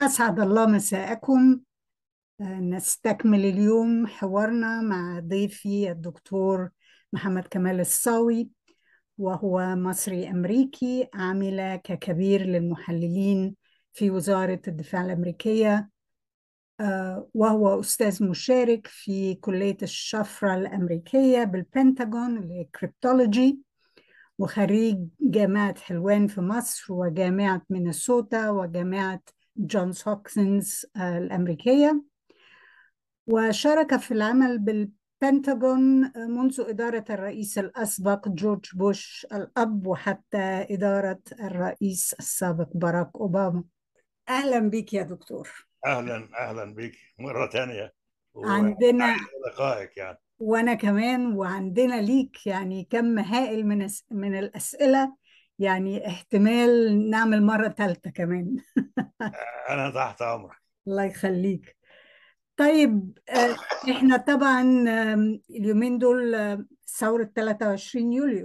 أسعد الله مساءكم آه، نستكمل اليوم حوارنا مع ضيفي الدكتور محمد كمال الصاوي وهو مصري أمريكي عمل ككبير للمحللين في وزارة الدفاع الأمريكية آه، وهو أستاذ مشارك في كلية الشفرة الأمريكية بالبنتاغون لكريبتولوجي وخريج جامعة حلوان في مصر وجامعة مينيسوتا وجامعة جونز هوكسنز آه، الأمريكية وشارك في العمل بالبنتاغون آه، منذ إدارة الرئيس الأسبق جورج بوش الأب وحتى إدارة الرئيس السابق باراك أوباما أهلا بك يا دكتور اهلا اهلا بك مره ثانيه عندنا لقائك يعني وأنا كمان وعندنا ليك يعني كم هائل من الس- من الأسئلة يعني احتمال نعمل مرة ثالثة كمان انا تحت امرك الله يخليك طيب آه، احنا طبعا آم، اليومين دول آه، ثورة 23 يوليو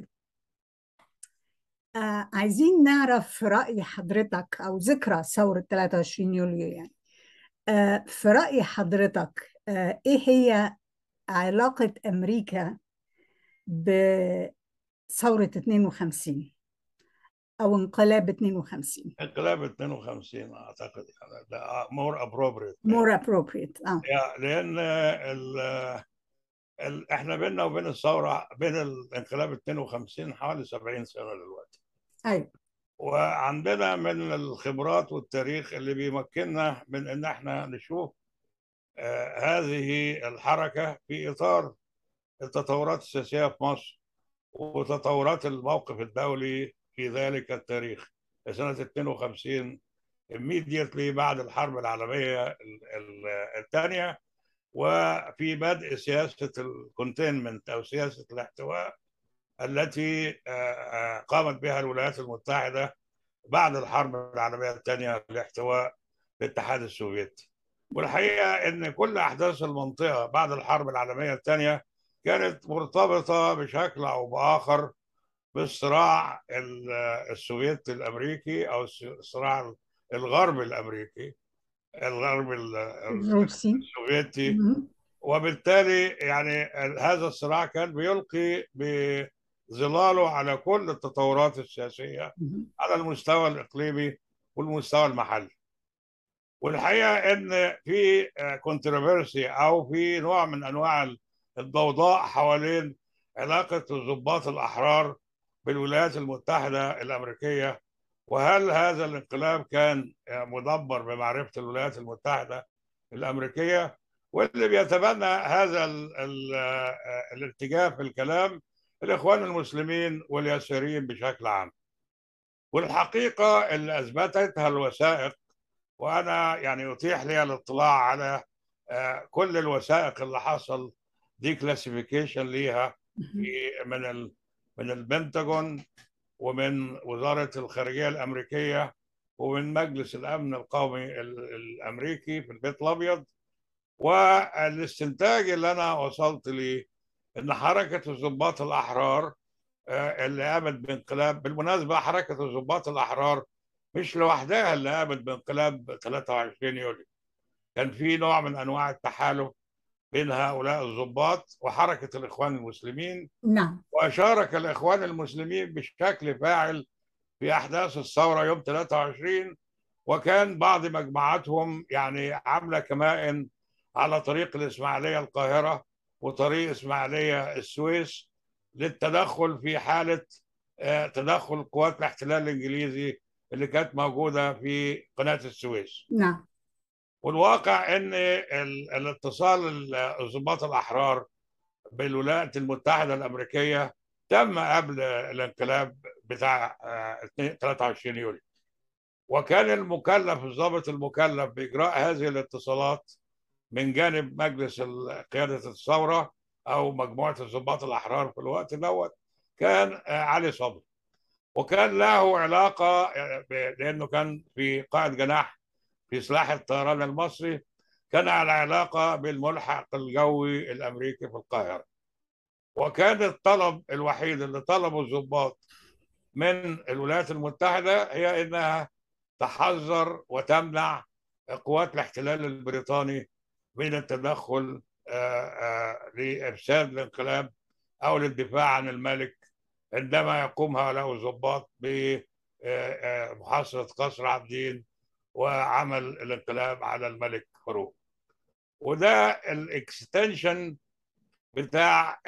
آه، عايزين نعرف رأي حضرتك أو ذكرى ثورة 23 يوليو يعني آه، في رأي حضرتك آه، إيه هي علاقة أمريكا بثورة 52 أو انقلاب 52 انقلاب 52 اعتقد يعني ده مور ابروبريت more appropriate آه. لان ال ال احنا بيننا وبين الثوره بين الانقلاب 52 حوالي 70 سنه دلوقتي أيوة وعندنا من الخبرات والتاريخ اللي بيمكننا من ان احنا نشوف آه، هذه الحركه في اطار التطورات السياسيه في مصر وتطورات الموقف الدولي في ذلك التاريخ سنة 52 immediately بعد الحرب العالمية ال- ال- الثانية وفي بدء سياسة الكونتينمنت أو سياسة الاحتواء التي آه، آه، قامت بها الولايات المتحدة بعد الحرب العالمية الثانية لاحتواء الاتحاد السوفيتي والحقيقة أن كل أحداث المنطقة بعد الحرب العالمية الثانية كانت مرتبطة بشكل أو بآخر بالصراع ال- السوفيتي الأمريكي أو الس- الصراع الغربي الأمريكي الغرب ال- الروسي السوفيتي مهم. وبالتالي يعني هذا الصراع كان بيلقي بظلاله على كل التطورات السياسية مهم. على المستوى الإقليمي والمستوى المحلي والحقيقة إن في كونتروفيرسي أو في نوع من أنواع الضوضاء حوالين علاقة الضباط الأحرار بالولايات المتحدة الأمريكية وهل هذا الانقلاب كان مدبر بمعرفة الولايات المتحدة الأمريكية واللي بيتبنى هذا ال ال الاتجاه في الكلام الإخوان المسلمين واليساريين بشكل عام والحقيقة اللي أثبتتها الوثائق وأنا يعني يتيح لي الاطلاع على آه، كل الوثائق اللي حصل دي كلاسيفيكيشن ليها في من ال من البنتاجون ومن وزارة الخارجية الأمريكية ومن مجلس الأمن القومي ال- الأمريكي في البيت الأبيض والاستنتاج اللي أنا وصلت ليه إن حركة الضباط الأحرار آه، اللي قامت بانقلاب بالمناسبة حركة الضباط الأحرار مش لوحدها اللي قامت بانقلاب 23 يوليو كان في نوع من أنواع التحالف بين هؤلاء الضباط وحركة الإخوان المسلمين نعم وشارك الإخوان المسلمين بشكل فاعل في أحداث الثورة يوم 23 وكان بعض مجموعاتهم يعني عاملة كمائن على طريق الإسماعيلية القاهرة وطريق إسماعيلية السويس للتدخل في حالة آه، تدخل قوات الاحتلال الإنجليزي اللي كانت موجودة في قناة السويس نعم والواقع ان ال- الاتصال ال- الضباط الاحرار بالولايات المتحده الامريكيه تم قبل الانقلاب بتاع آه، 23 يوليو وكان المكلف الضابط المكلف باجراء هذه الاتصالات من جانب مجلس ال- قياده الثوره او مجموعه الضباط الاحرار في الوقت دوت كان آه، علي صبري وكان له علاقه آه، ب- لانه كان في قائد جناح في سلاح الطيران المصري كان على علاقة بالملحق الجوي الأمريكي في القاهرة وكان الطلب الوحيد اللي طلبه الضباط من الولايات المتحدة هي إنها تحذر وتمنع قوات الاحتلال البريطاني من التدخل لإفساد الانقلاب أو للدفاع عن الملك عندما يقوم هؤلاء الضباط بمحاصرة قصر عابدين وعمل الانقلاب على الملك فاروق وده الاكستنشن بتاع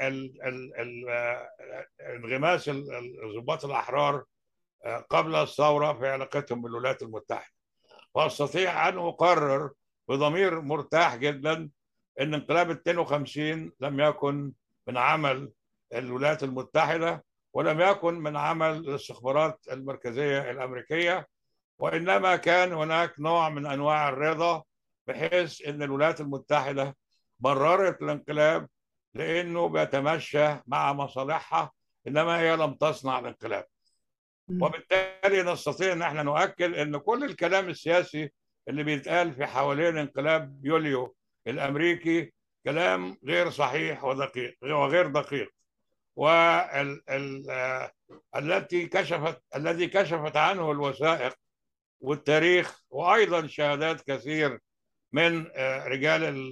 انغماس الضباط الاحرار قبل الثوره في علاقتهم بالولايات المتحده واستطيع ان اقرر بضمير مرتاح جدا ان انقلاب 52 لم يكن من عمل الولايات المتحده ولم يكن من عمل الاستخبارات المركزيه الامريكيه وانما كان هناك نوع من انواع الرضا بحيث ان الولايات المتحده بررت الانقلاب لانه بيتمشى مع مصالحها انما هي لم تصنع الانقلاب وبالتالي نستطيع ان احنا نؤكد ان كل الكلام السياسي اللي بيتقال في حوالين انقلاب يوليو الامريكي كلام غير صحيح ودقيق وغير دقيق والتي كشفت الذي كشفت عنه الوثائق والتاريخ وايضا شهادات كثير من رجال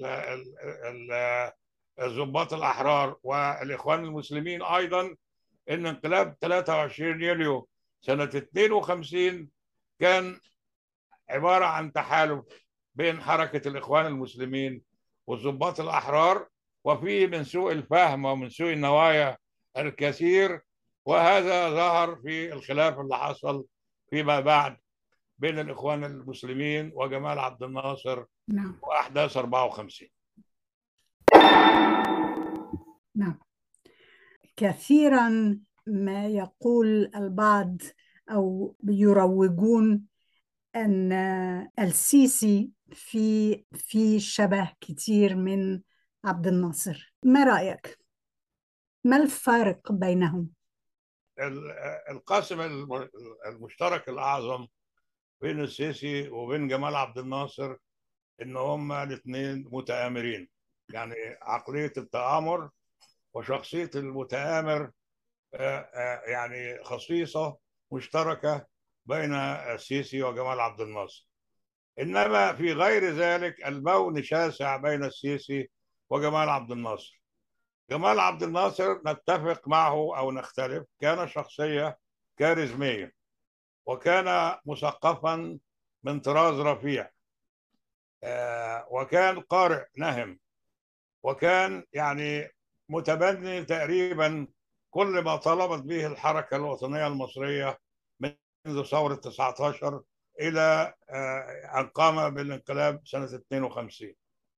الضباط الاحرار والاخوان المسلمين ايضا ان انقلاب 23 يوليو سنه 52 كان عباره عن تحالف بين حركه الاخوان المسلمين والضباط الاحرار وفيه من سوء الفهم ومن سوء النوايا الكثير وهذا ظهر في الخلاف اللي حصل فيما بعد بين الاخوان المسلمين وجمال عبد الناصر نعم واحداث 54 نعم كثيرا ما يقول البعض او يروجون ان السيسي في في شبه كتير من عبد الناصر ما رايك ما الفارق بينهم القاسم المشترك الاعظم بين السيسي وبين جمال عبد الناصر ان هما الاثنين متآمرين يعني عقليه التآمر وشخصيه المتآمر يعني خصيصه مشتركه بين السيسي وجمال عبد الناصر انما في غير ذلك البون شاسع بين السيسي وجمال عبد الناصر جمال عبد الناصر نتفق معه او نختلف كان شخصيه كاريزميه وكان مثقفا من طراز رفيع وكان قارئ نهم وكان يعني متبني تقريبا كل ما طلبت به الحركه الوطنيه المصريه منذ ثوره 19 الى ان قام بالانقلاب سنه 52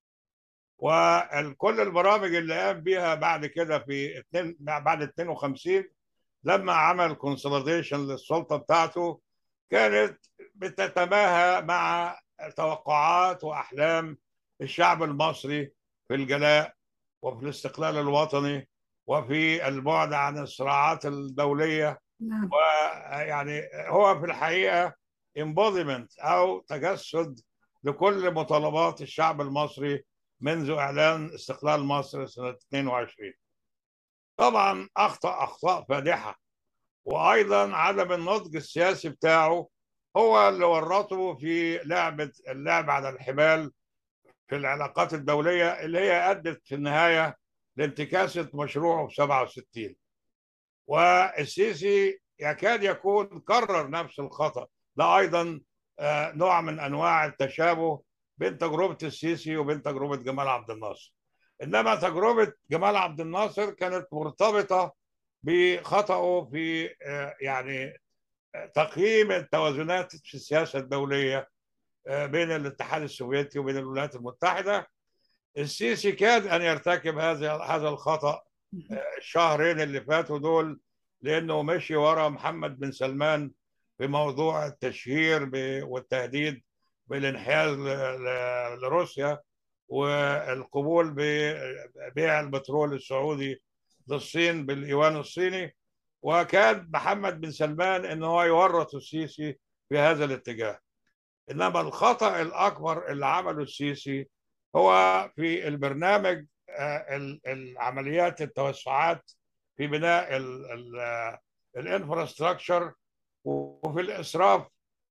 وكل البرامج اللي قام بها بعد كده في بعد 52 لما عمل كونسوليديشن للسلطه بتاعته كانت بتتماهى مع توقعات واحلام الشعب المصري في الجلاء وفي الاستقلال الوطني وفي البعد عن الصراعات الدوليه نعم ويعني هو في الحقيقه embodiment او تجسد لكل مطالبات الشعب المصري منذ اعلان استقلال مصر سنه 22 طبعا اخطا اخطاء فادحه وايضا عدم النضج السياسي بتاعه هو اللي ورطه في لعبه اللعب على الحبال في العلاقات الدوليه اللي هي ادت في النهايه لانتكاسه مشروعه في 67 والسيسي يكاد يكون كرر نفس الخطا ده ايضا نوع من انواع التشابه بين تجربه السيسي وبين تجربه جمال عبد الناصر انما تجربه جمال عبد الناصر كانت مرتبطه بخطأه في يعني تقييم التوازنات في السياسه الدوليه بين الاتحاد السوفيتي وبين الولايات المتحده السيسي كاد ان يرتكب هذا هذا الخطأ الشهرين اللي فاتوا دول لانه مشي ورا محمد بن سلمان في موضوع التشهير والتهديد بالانحياز لروسيا والقبول ببيع البترول السعودي للصين بالايوان الصيني وكان محمد بن سلمان ان هو يورط السيسي في هذا الاتجاه انما الخطا الاكبر اللي عمله السيسي هو في البرنامج العمليات التوسعات في بناء الانفراستراكشر وفي الاسراف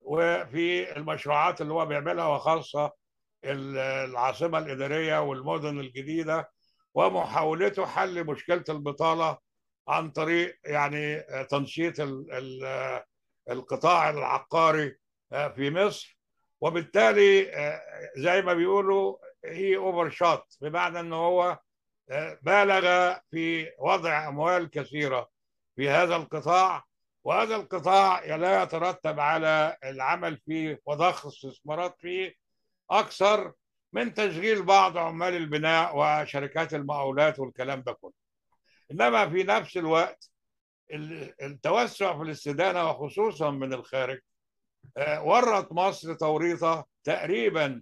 وفي المشروعات اللي هو بيعملها وخاصة العاصمة الإدارية والمدن الجديدة ومحاولته حل مشكلة البطالة عن طريق يعني تنشيط القطاع العقاري في مصر وبالتالي زي ما بيقولوا هي اوفر شوت بمعنى انه هو بالغ في وضع اموال كثيره في هذا القطاع وهذا القطاع لا يترتب على العمل فيه وضخ استثمارات فيه اكثر من تشغيل بعض عمال البناء وشركات المقاولات والكلام ده كله انما في نفس الوقت التوسع في الاستدانه وخصوصا من الخارج ورط مصر توريطه تقريبا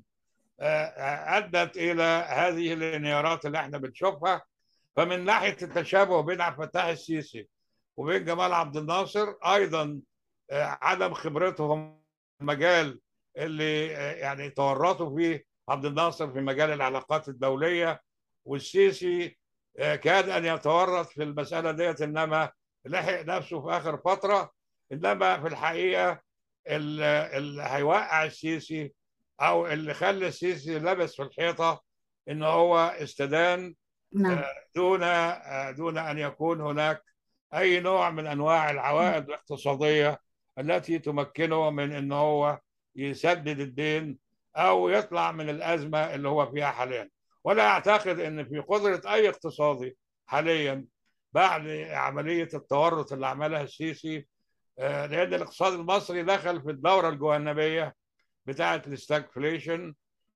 ادت الى هذه الانهيارات اللي احنا بنشوفها فمن ناحيه التشابه بين عبد الفتاح السيسي وبين جمال عبد الناصر ايضا عدم خبرتهم في المجال اللي يعني تورطوا فيه عبد الناصر في مجال العلاقات الدوليه والسيسي كاد ان يتورط في المساله ديت انما لحق نفسه في اخر فتره انما في الحقيقه اللي هيوقع السيسي او اللي خلى السيسي لبس في الحيطه ان هو استدان نعم دون دون ان يكون هناك اي نوع من انواع العوائد الاقتصاديه التي تمكنه من ان هو يسدد الدين او يطلع من الازمه اللي هو فيها حاليا ولا اعتقد ان في قدره اي اقتصادي حاليا بعد عمليه التورط اللي عملها السيسي لان الاقتصاد المصري دخل في الدوره الجهنميه بتاعه الاستاكفليشن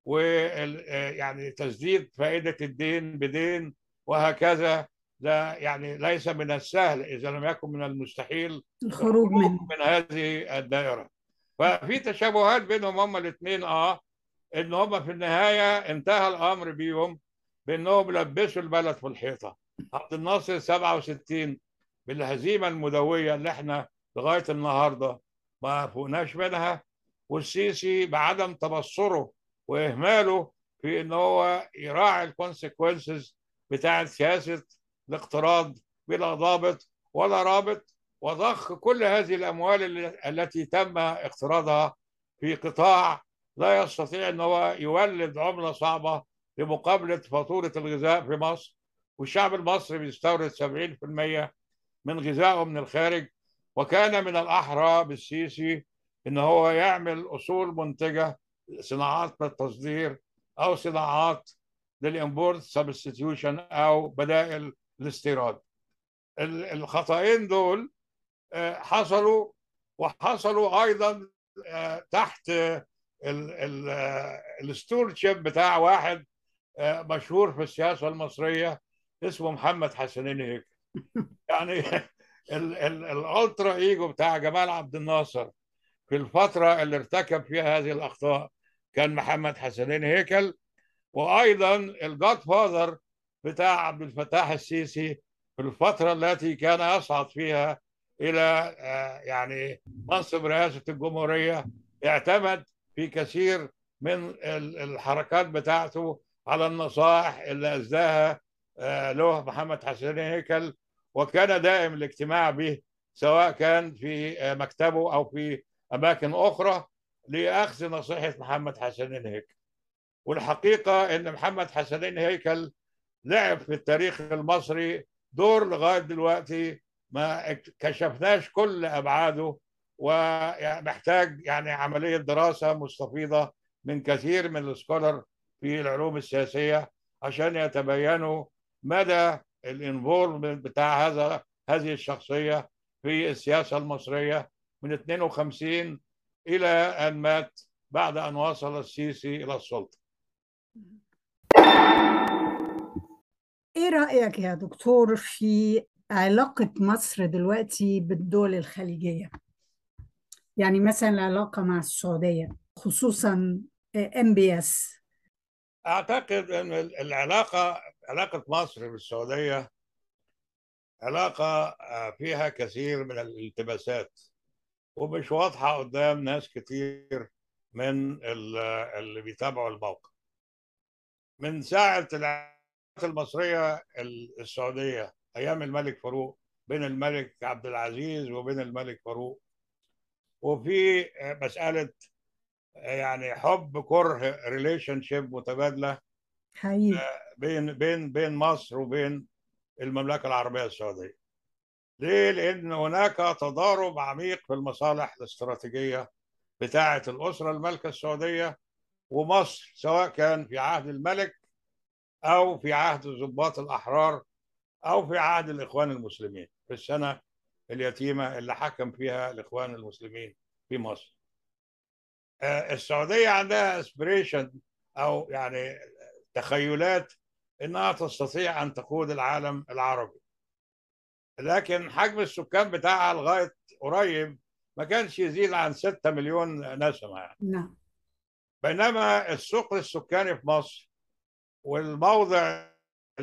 ويعني تسديد فائده الدين بدين وهكذا ده يعني ليس من السهل اذا لم يكن من المستحيل الخروج من من هذه الدائره ففي تشابهات بينهم هما الاثنين اه ان هما في النهايه انتهى الامر بيهم بانهم لبسوا البلد في الحيطه عبد الناصر 67 بالهزيمه المدويه اللي احنا لغايه النهارده ما فوقناش منها والسيسي بعدم تبصره واهماله في ان هو يراعي الكونسيكونسز بتاعه سياسه الاقتراض بلا ضابط ولا رابط وضخ كل هذه الاموال التي تم اقتراضها في قطاع لا يستطيع ان هو يولد عمله صعبه لمقابله فاتوره الغذاء في مصر والشعب المصري بيستورد 70% من غذائه من الخارج وكان من الاحرى بالسيسي ان هو يعمل اصول منتجه صناعات للتصدير او صناعات للامبورت سبستيوشن او بدائل الاستيراد الخطأين دول حصلوا وحصلوا ايضا تحت الستورشيب بتاع واحد مشهور في السياسه المصريه اسمه محمد حسنين هيك يعني الالترا ايجو بتاع جمال عبد الناصر في الفتره اللي ارتكب فيها هذه الاخطاء كان محمد حسنين هيكل وايضا الجاد فاذر بتاع عبد الفتاح السيسي في الفتره التي كان يصعد فيها الى يعني منصب رئاسه الجمهوريه اعتمد في كثير من الحركات بتاعته على النصائح اللي اسداها له محمد حسين هيكل وكان دائم الاجتماع به سواء كان في مكتبه او في اماكن اخرى لاخذ نصيحه محمد حسنين هيكل والحقيقه ان محمد حسنين هيكل لعب في التاريخ المصري دور لغايه دلوقتي ما كشفناش كل ابعاده ومحتاج يعني عمليه دراسه مستفيضه من كثير من السكولر في العلوم السياسيه عشان يتبينوا مدى الانفولمنت بتاع هذا هذه الشخصيه في السياسه المصريه من 52 الى ان مات بعد ان وصل السيسي الى السلطه. ايه رايك يا دكتور في علاقه مصر دلوقتي بالدول الخليجيه؟ يعني مثلا العلاقه مع السعوديه خصوصا ام بي اس اعتقد ان العلاقه علاقه مصر بالسعوديه علاقه فيها كثير من الالتباسات ومش واضحه قدام ناس كتير من اللي بيتابعوا الموقع من ساعه العلاقات المصريه السعوديه ايام الملك فاروق بين الملك عبد العزيز وبين الملك فاروق وفي مساله يعني حب كره ريليشن شيب متبادله حقيقي بين بين بين مصر وبين المملكه العربيه السعوديه. ليه؟ لان هناك تضارب عميق في المصالح الاستراتيجيه بتاعه الاسره المالكه السعوديه ومصر سواء كان في عهد الملك او في عهد الضباط الاحرار او في عهد الاخوان المسلمين في السنه اليتيمه اللي حكم فيها الاخوان المسلمين في مصر. السعوديه عندها اسبريشن او يعني تخيلات انها تستطيع ان تقود العالم العربي. لكن حجم السكان بتاعها لغايه قريب ما كانش يزيد عن 6 مليون نسمه يعني. نعم بينما الثقل السكاني في مصر والموضع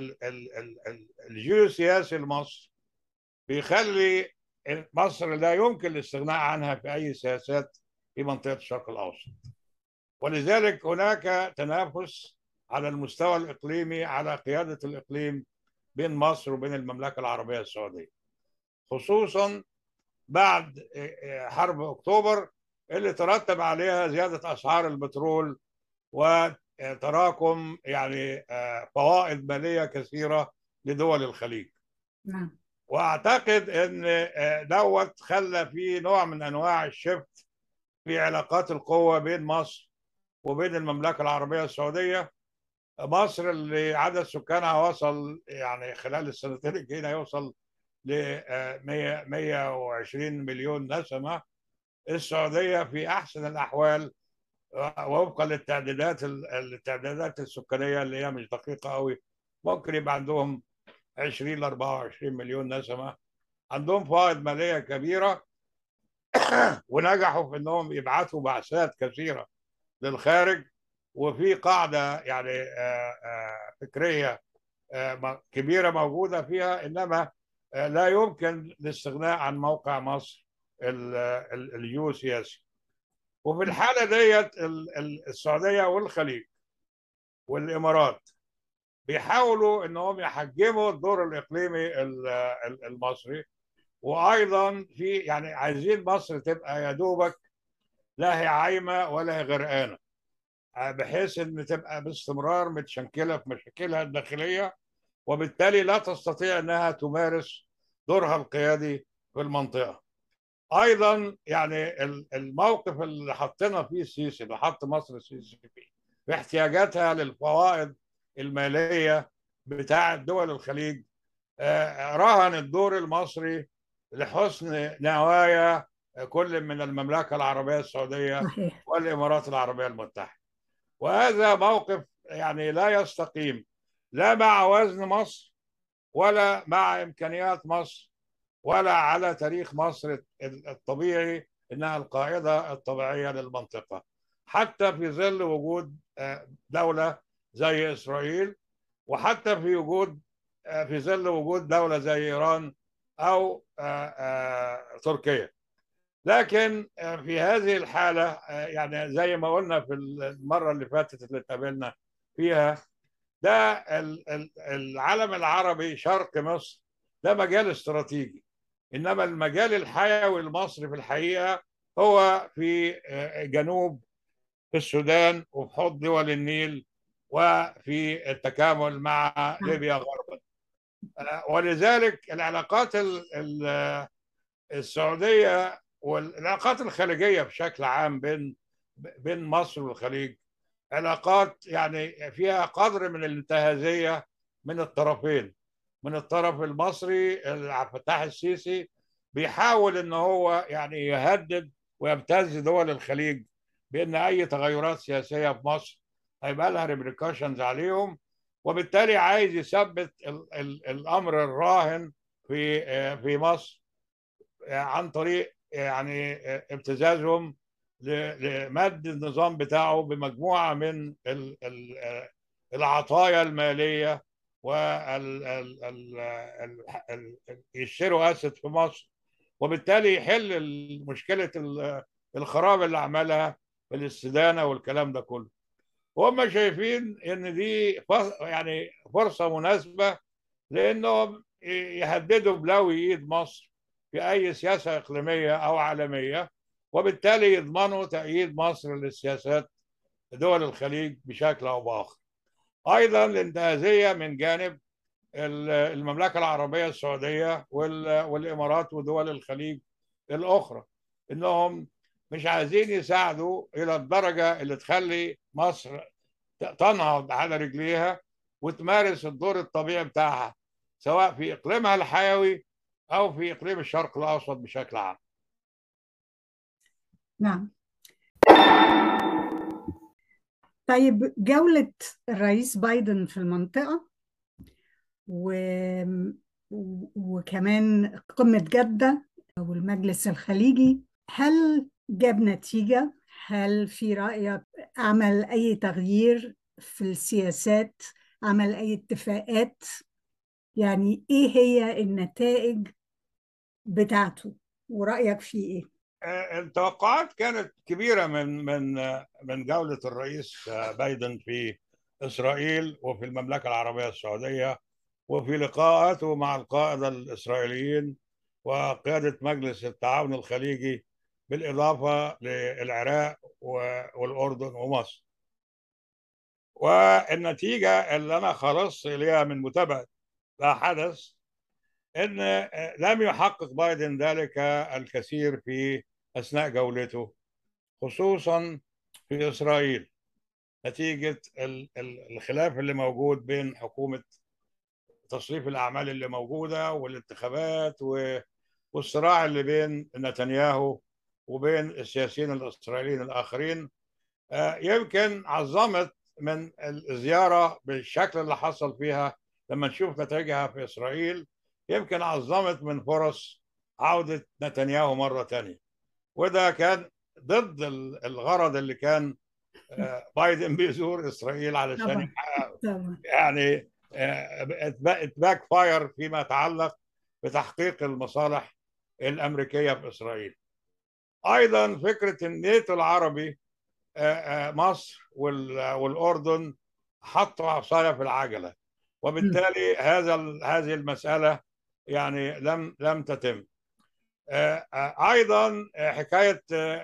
الجيوسياسي لمصر بيخلي مصر لا يمكن الاستغناء عنها في اي سياسات في منطقه الشرق الاوسط. ولذلك هناك تنافس على المستوى الاقليمي على قياده الاقليم بين مصر وبين المملكه العربيه السعوديه. خصوصا بعد حرب اكتوبر اللي ترتب عليها زياده اسعار البترول وتراكم يعني فوائد ماليه كثيره لدول الخليج. نعم واعتقد ان دوت خلى في نوع من انواع الشفت في علاقات القوه بين مصر وبين المملكه العربيه السعوديه مصر اللي عدد سكانها وصل يعني خلال السنتين الجايين هيوصل ل 120 مليون نسمه السعوديه في احسن الاحوال وفقا للتعدادات التعدادات السكانيه اللي هي مش دقيقه قوي ممكن يبقى عندهم 20 ل 24 مليون نسمه عندهم فوائد ماليه كبيره ونجحوا في انهم يبعثوا بعثات كثيره للخارج وفي قاعده يعني فكريه كبيره موجوده فيها انما لا يمكن الاستغناء عن موقع مصر الجيوسياسي وفي الحاله ديت السعوديه والخليج والامارات بيحاولوا انهم يحجموا الدور الاقليمي المصري وايضا في يعني عايزين مصر تبقى يا دوبك لا هي عايمه ولا هي غرقانه بحيث ان تبقى باستمرار متشنكله في مشاكلها الداخليه وبالتالي لا تستطيع انها تمارس دورها القيادي في المنطقه. ايضا يعني الموقف اللي حطينا فيه السيسي اللي حط مصر السيسي فيه في احتياجاتها للفوائد الماليه بتاعه دول الخليج رهن الدور المصري لحسن نوايا كل من المملكه العربيه السعوديه صحيح والامارات العربيه المتحده. وهذا موقف يعني لا يستقيم لا مع وزن مصر ولا مع امكانيات مصر ولا على تاريخ مصر الطبيعي انها القاعده الطبيعيه للمنطقه حتى في ظل وجود دوله زي اسرائيل وحتى في وجود في ظل وجود دوله زي ايران او تركيا لكن في هذه الحاله يعني زي ما قلنا في المره اللي فاتت اللي اتقابلنا فيها ده العالم العربي شرق مصر ده مجال استراتيجي انما المجال الحيوي المصري في الحقيقه هو في جنوب في السودان وفي حوض دول النيل وفي التكامل مع ليبيا غربا ولذلك العلاقات السعوديه والعلاقات الخارجيه بشكل عام بين بين مصر والخليج علاقات يعني فيها قدر من الانتهازيه من الطرفين من الطرف المصري عبد الفتاح السيسي بيحاول ان هو يعني يهدد ويبتز دول الخليج بان اي تغيرات سياسيه في مصر هيبقى لها ريبريكاشنز عليهم وبالتالي عايز يثبت ال ال الامر الراهن في في مصر عن طريق يعني ابتزازهم لمد النظام بتاعه بمجموعه من العطايا الماليه يشتروا اسد في مصر وبالتالي يحل مشكله الخراب اللي عملها في الاستدانه والكلام ده كله وهم شايفين ان دي يعني فرصه مناسبه لانهم يهددوا بلوي ايد مصر في اي سياسه اقليميه او عالميه وبالتالي يضمنوا تأييد مصر للسياسات دول الخليج بشكل أو بآخر أيضا الانتهازية من جانب المملكة العربية السعودية والإمارات ودول الخليج الأخرى إنهم مش عايزين يساعدوا إلى الدرجة اللي تخلي مصر تنهض على رجليها وتمارس الدور الطبيعي بتاعها سواء في إقليمها الحيوي أو في إقليم الشرق الأوسط بشكل عام نعم طيب جولة الرئيس بايدن في المنطقة و... وكمان قمة جدة والمجلس الخليجي هل جاب نتيجة؟ هل في رأيك عمل أي تغيير في السياسات؟ عمل أي اتفاقات؟ يعني إيه هي النتائج بتاعته؟ ورأيك فيه إيه؟ التوقعات كانت كبيره من من من جوله الرئيس بايدن في اسرائيل وفي المملكه العربيه السعوديه وفي لقاءاته مع القاده الاسرائيليين وقياده مجلس التعاون الخليجي بالاضافه للعراق والاردن ومصر. والنتيجه اللي انا خلصت اليها من متابعه ما حدث ان لم يحقق بايدن ذلك الكثير في اثناء جولته خصوصا في اسرائيل نتيجه الخلاف اللي موجود بين حكومه تصريف الاعمال اللي موجوده والانتخابات والصراع اللي بين نتنياهو وبين السياسيين الاسرائيليين الاخرين يمكن عظمت من الزياره بالشكل اللي حصل فيها لما نشوف نتائجها في اسرائيل يمكن عظمت من فرص عودة نتنياهو مرة تانية وده كان ضد الغرض اللي كان بايدن بيزور إسرائيل علشان يحققه يعني اتباك فاير فيما يتعلق بتحقيق المصالح الأمريكية في إسرائيل أيضا فكرة الناتو العربي مصر والأردن حطوا عصاية في العجلة وبالتالي هذا هذه المسألة يعني لم لم تتم ايضا حكايه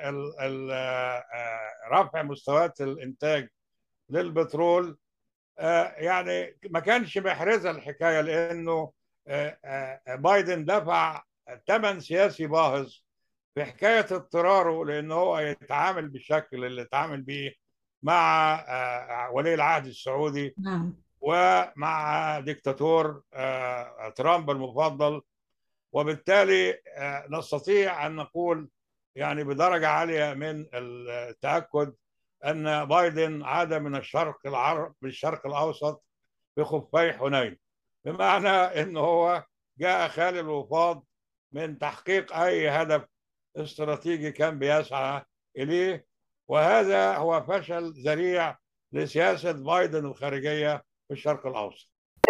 رفع مستويات الانتاج للبترول يعني ما كانش محرزه الحكايه لانه بايدن دفع ثمن سياسي باهظ في حكايه اضطراره لانه هو يتعامل بالشكل اللي اتعامل به مع ولي العهد السعودي نعم ومع دكتاتور ترامب المفضل وبالتالي نستطيع ان نقول يعني بدرجه عاليه من التاكد ان بايدن عاد من الشرق العرب بالشرق الاوسط بخفي حنين بمعنى انه هو جاء خالي الوفاض من تحقيق اي هدف استراتيجي كان بيسعى اليه وهذا هو فشل ذريع لسياسه بايدن الخارجيه في الشرق الاوسط.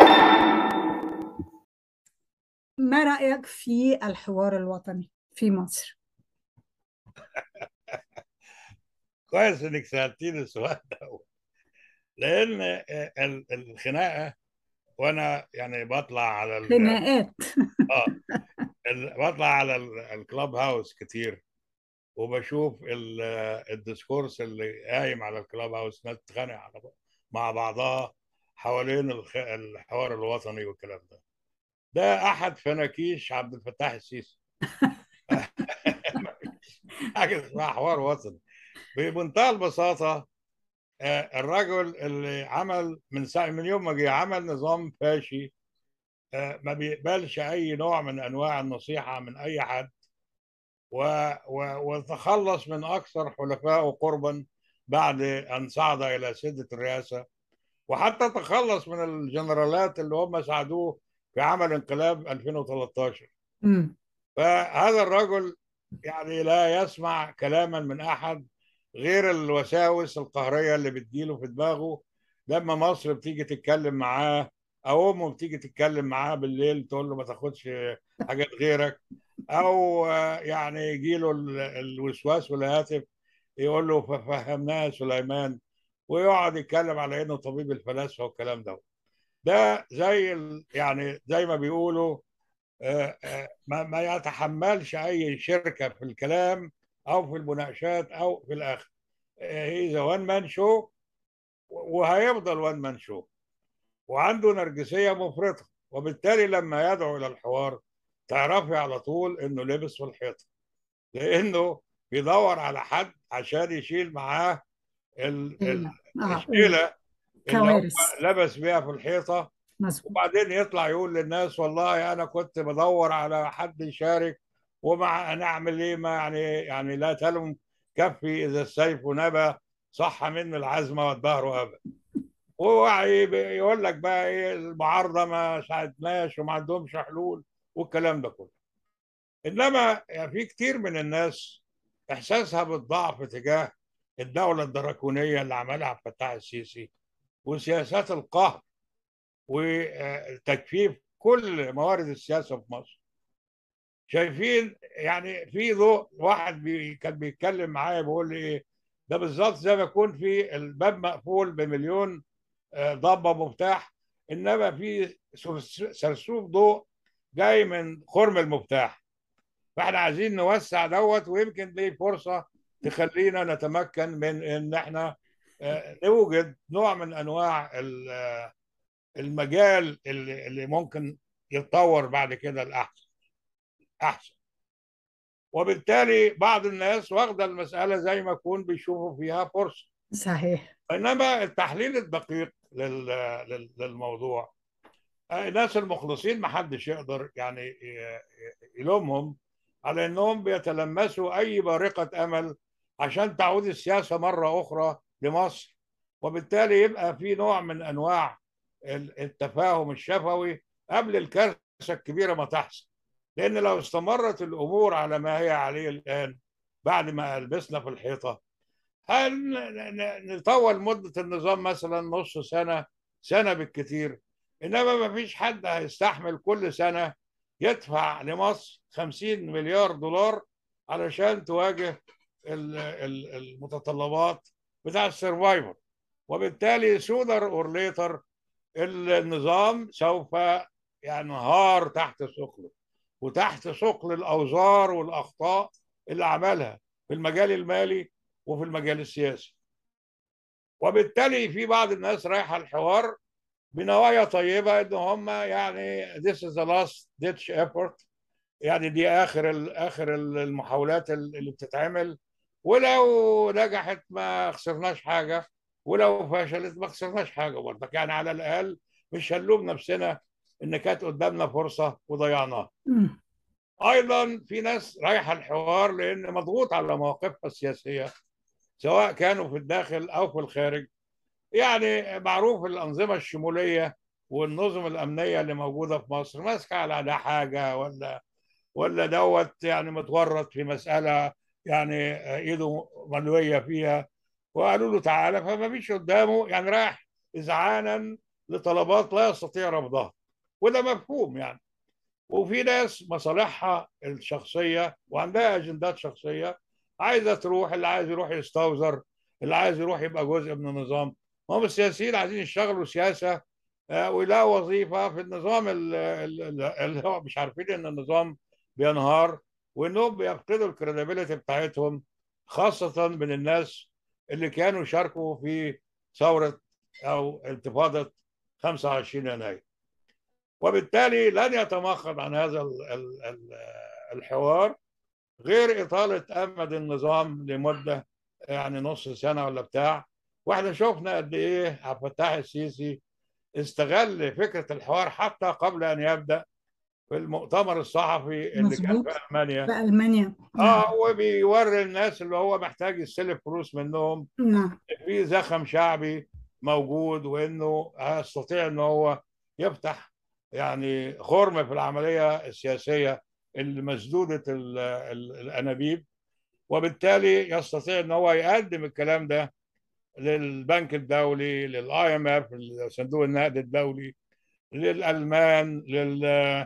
ما رايك في الحوار الوطني في مصر؟ كويس انك سالتيني السؤال ده لان الخناقه وانا يعني بطلع على خناقات اه بطلع على الكلاب هاوس كتير وبشوف الديسكورس اللي قايم على الكلاب هاوس ناس تتخانق على مع بعضها حوالين الحوار الوطني والكلام ده ده احد فناكيش عبد الفتاح السيسي حاجه اسمها حوار وطني بمنتهى البساطه الرجل اللي عمل من ساعه من يوم ما جه عمل نظام فاشي ما بيقبلش اي نوع من انواع النصيحه من اي حد و... و... وتخلص من اكثر حلفائه قربا بعد ان صعد الى سده الرئاسه وحتى تخلص من الجنرالات اللي هم ساعدوه في عمل انقلاب 2013 م. فهذا الرجل يعني لا يسمع كلاما من احد غير الوساوس القهريه اللي بتجيله في دماغه لما مصر بتيجي تتكلم معاه او امه بتيجي تتكلم معاه بالليل تقول له ما تاخدش حاجات غيرك او يعني يجي له الوسواس والهاتف يقول له فهمناه سليمان ويقعد يتكلم على انه طبيب الفلاسفه والكلام ده ده زي يعني زي ما بيقولوا ما, ما يتحملش اي شركه في الكلام او في المناقشات او في الاخر هي وان مان شو وهيفضل وان مان شو وعنده نرجسيه مفرطه وبالتالي لما يدعو الى الحوار تعرفي على طول انه لبس في الحيطه لانه بيدور على حد عشان يشيل معاه ال- ال- اه الشيله اللي هو كوارث لبس بيها في الحيطه مظبوط وبعدين يطلع يقول للناس والله انا كنت بدور على حد يشارك ومع نعمل ايه ما يعني يعني لا تلم كفي اذا السيف نبى صح مني العزمه والدهر ابى هو يقول لك بقى ايه المعارضه ما ساعدناش وما عندهمش حلول والكلام ده كله انما يعني في كتير من الناس احساسها بالضعف تجاه الدوله الدراكونيه اللي عملها عبد الفتاح السيسي وسياسات القهر وتجفيف كل موارد السياسه في مصر شايفين يعني في ضوء واحد بي كان بيتكلم معايا بيقول لي ايه ده بالظبط زي ما يكون في الباب مقفول بمليون آه، ضبه مفتاح انما في سرس- سرسوب ضوء جاي من خرم المفتاح فاحنا عايزين نوسع دوت ويمكن دي فرصه تخلينا نتمكن من ان احنا آه، نوجد نوع من انواع ال- آه، المجال اللي اللي ممكن يتطور بعد كده الاحسن احسن وبالتالي بعض الناس واخده المساله زي ما يكون بيشوفوا فيها فرصه صحيح انما التحليل الدقيق لل- لل- للموضوع آه، الناس المخلصين ما حدش يقدر يعني ي- يلومهم على انهم بيتلمسوا اي بارقه امل عشان تعود السياسه مره اخرى لمصر وبالتالي يبقى في نوع من انواع ال- التفاهم الشفوي قبل الكارثه الكبيره ما تحصل لان لو استمرت الامور على ما هي عليه الان بعد ما لبسنا في الحيطه هنطول مده النظام مثلا نص سنه سنه بالكثير انما ما فيش حد هيستحمل كل سنه يدفع لمصر 50 مليار دولار علشان تواجه ال- ال- المتطلبات بتاع السرفايفر وبالتالي سونر اور ليتر النظام سوف ينهار تحت ثقله وتحت ثقل الاوزار والاخطاء اللي عملها في المجال المالي وفي المجال السياسي وبالتالي في بعض الناس رايحه الحوار بنوايا طيبه ان هم يعني this is the last ditch effort يعني دي اخر ال- اخر ال- المحاولات ال- اللي بتتعمل ولو نجحت ما خسرناش حاجه ولو فشلت ما خسرناش حاجه برضك يعني على الاقل مش هنلوم نفسنا ان كانت قدامنا فرصه وضيعناها مم. ايضا في ناس رايحه الحوار لان مضغوط على مواقفها السياسيه سواء كانوا في الداخل او في الخارج يعني معروف الانظمه الشموليه والنظم الامنيه اللي موجوده في مصر ماسكه على ده حاجه ولا ولا دوت يعني متورط في مساله يعني ايده ملويه فيها وقالوا له تعالى فما فيش قدامه يعني رايح اذعانا لطلبات لا يستطيع رفضها وده مفهوم يعني وفي ناس مصالحها الشخصيه وعندها اجندات شخصيه عايزه تروح اللي عايز يروح يستوزر اللي عايز يروح يبقى جزء من النظام هم السياسيين عايزين يشتغلوا سياسه آه، ويلاقوا وظيفه في النظام ال- ال- اللي هو مش عارفين ان النظام بينهار وانهم بيفقدوا الكريديبيليتي بتاعتهم خاصه من الناس اللي كانوا شاركوا في ثوره او انتفاضه 25 يناير وبالتالي لن يتمخض عن هذا ال- ال- ال- الحوار غير إطالة أمد النظام لمدة يعني نص سنة ولا بتاع واحنا شفنا قد إيه عبد الفتاح السيسي استغل فكرة الحوار حتى قبل أن يبدأ في المؤتمر الصحفي اللي كان مظبوط في ألمانيا في ألمانيا نعم اه وبيوري الناس اللي هو محتاج يستلف فلوس منهم نعم في زخم شعبي موجود وانه يستطيع ان هو يفتح يعني خرم في العمليه السياسيه المسدوده ال- ال- الانابيب وبالتالي يستطيع ان هو يقدم الكلام ده للبنك الدولي للاي ام اف صندوق النقد الدولي للالمان لل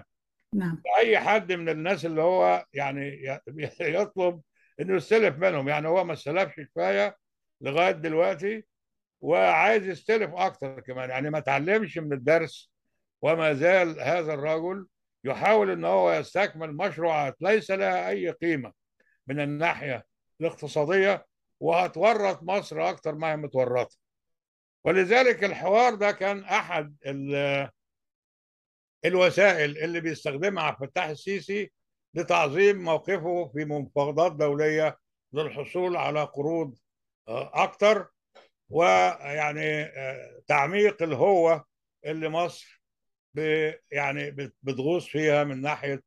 نعم اي حد من الناس اللي هو يعني ي- يطلب انه يستلف منهم يعني هو ما استلفش كفايه لغايه دلوقتي وعايز يستلف اكتر كمان يعني ما تعلمش من الدرس وما زال هذا الرجل يحاول ان هو يستكمل مشروعات ليس لها اي قيمه من الناحيه الاقتصاديه وهتورط مصر اكتر ما هي متورطه ولذلك الحوار ده كان احد الوسائل اللي بيستخدمها عبد الفتاح السيسي لتعظيم موقفه في مفاوضات دوليه للحصول على قروض اكتر ويعني تعميق الهوة اللي مصر يعني بتغوص فيها من ناحية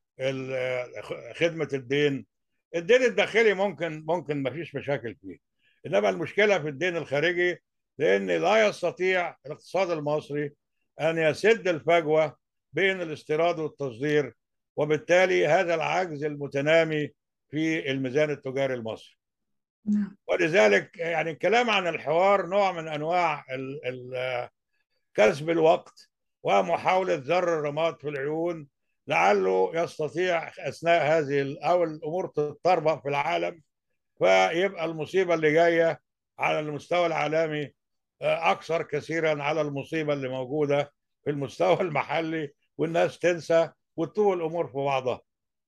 خدمة الدين الدين الداخلي ممكن ممكن ما فيش مشاكل فيه إنما المشكلة في الدين الخارجي لأن لا يستطيع الاقتصاد المصري أن يسد الفجوة بين الاستيراد والتصدير وبالتالي هذا العجز المتنامي في الميزان التجاري المصري ولذلك يعني الكلام عن الحوار نوع من انواع كسب الوقت ومحاوله زر الرماد في العيون لعله يستطيع اثناء هذه او الامور تتطربق في العالم فيبقى المصيبه اللي جايه على المستوى العالمي اكثر كثيرا على المصيبه اللي موجوده في المستوى المحلي والناس تنسى وتطول الامور في بعضها.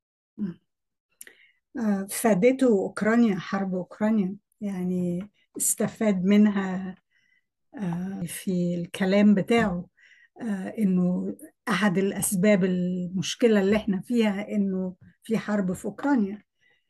فادته أوكرانيا حرب أوكرانيا يعني استفاد منها في الكلام بتاعه إنه أحد الأسباب المشكلة اللي إحنا فيها إنه في حرب في أوكرانيا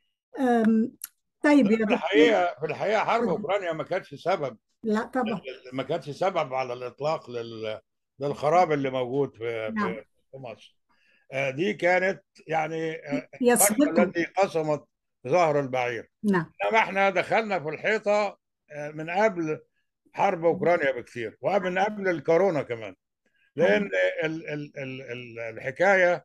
طيب يا في الحقيقة في الحقيقة حرب أوكرانيا ما كانتش سبب لا طبعا ما كانتش سبب على الإطلاق لل... للخراب اللي موجود في نعم. في مصر دي كانت يعني التي قسمت ظهر البعير نعم انما احنا دخلنا في الحيطه من قبل حرب اوكرانيا بكثير ومن قبل الكورونا كمان لان ال ال ال الحكايه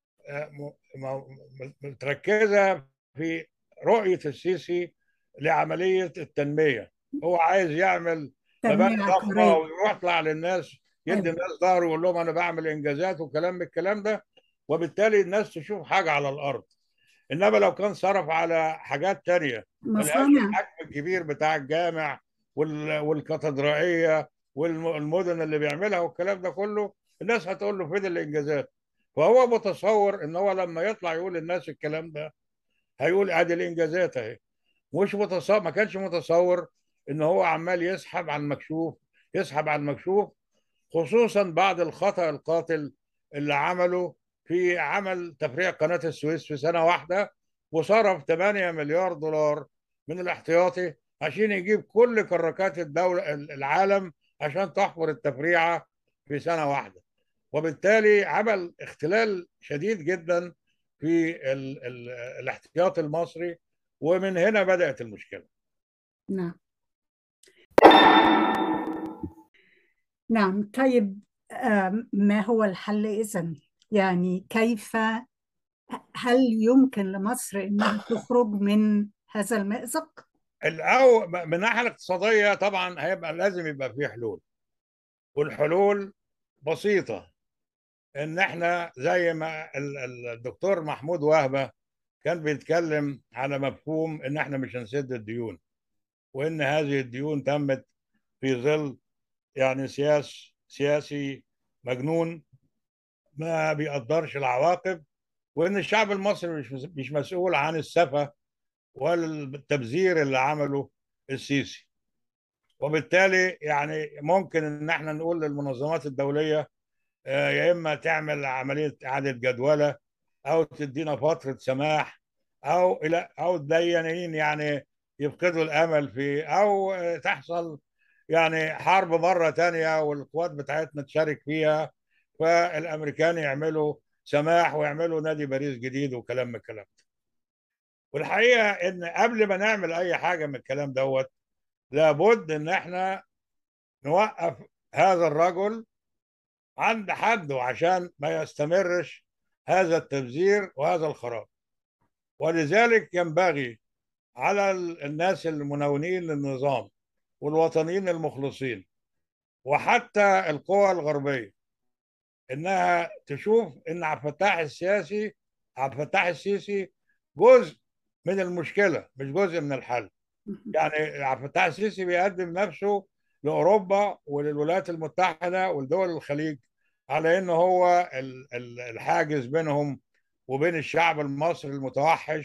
متركزه في رؤيه السيسي لعمليه التنميه هو عايز يعمل مباني ضخمه ويروح يطلع للناس يدي الناس ظهره ويقول لهم انا بعمل انجازات وكلام من الكلام ده وبالتالي الناس تشوف حاجه على الارض انما لو كان صرف على حاجات تانية مصانع الحجم الكبير بتاع الجامع والكاتدرائيه والمدن اللي بيعملها والكلام ده كله الناس هتقول له فين الانجازات فهو متصور ان هو لما يطلع يقول للناس الكلام ده هيقول ادي الانجازات اهي مش متصور ما كانش متصور ان هو عمال يسحب على المكشوف يسحب على المكشوف خصوصا بعد الخطا القاتل اللي عمله في عمل تفريع قناه السويس في سنه واحده وصرف 8 مليار دولار من الاحتياطي عشان يجيب كل كراكات الدوله العالم عشان تحفر التفريعه في سنه واحده وبالتالي عمل اختلال شديد جدا في ال ال الاحتياط المصري ومن هنا بدات المشكله نعم نعم طيب ما هو الحل اذا يعني كيف هل يمكن لمصر انها تخرج من هذا المأزق؟ الأو من الناحيه الاقتصاديه طبعا هيبقى لازم يبقى في حلول والحلول بسيطه ان احنا زي ما الدكتور محمود وهبه كان بيتكلم على مفهوم ان احنا مش هنسد الديون وان هذه الديون تمت في ظل يعني سياس سياسي مجنون ما بيقدرش العواقب وان الشعب المصري مش مش مسؤول عن السفه والتبذير اللي عمله السيسي وبالتالي يعني ممكن ان احنا نقول للمنظمات الدوليه يا اما تعمل عمليه اعاده جدوله او تدينا فتره سماح او الى او الديانين يعني يفقدوا الامل في او تحصل يعني حرب مره تانية والقوات بتاعتنا تشارك فيها فالامريكان يعملوا سماح ويعملوا نادي باريس جديد وكلام من الكلام ده والحقيقه ان قبل ما نعمل اي حاجه من الكلام دوت لابد ان احنا نوقف هذا الرجل عند حده عشان ما يستمرش هذا التبذير وهذا الخراب ولذلك ينبغي على الناس المناونين للنظام والوطنيين المخلصين وحتى القوى الغربيه انها تشوف ان عبد الفتاح السياسي عبد الفتاح السيسي جزء من المشكله مش جزء من الحل يعني عبد الفتاح السيسي بيقدم نفسه لاوروبا وللولايات المتحده ولدول الخليج على ان هو الحاجز بينهم وبين الشعب المصري المتوحش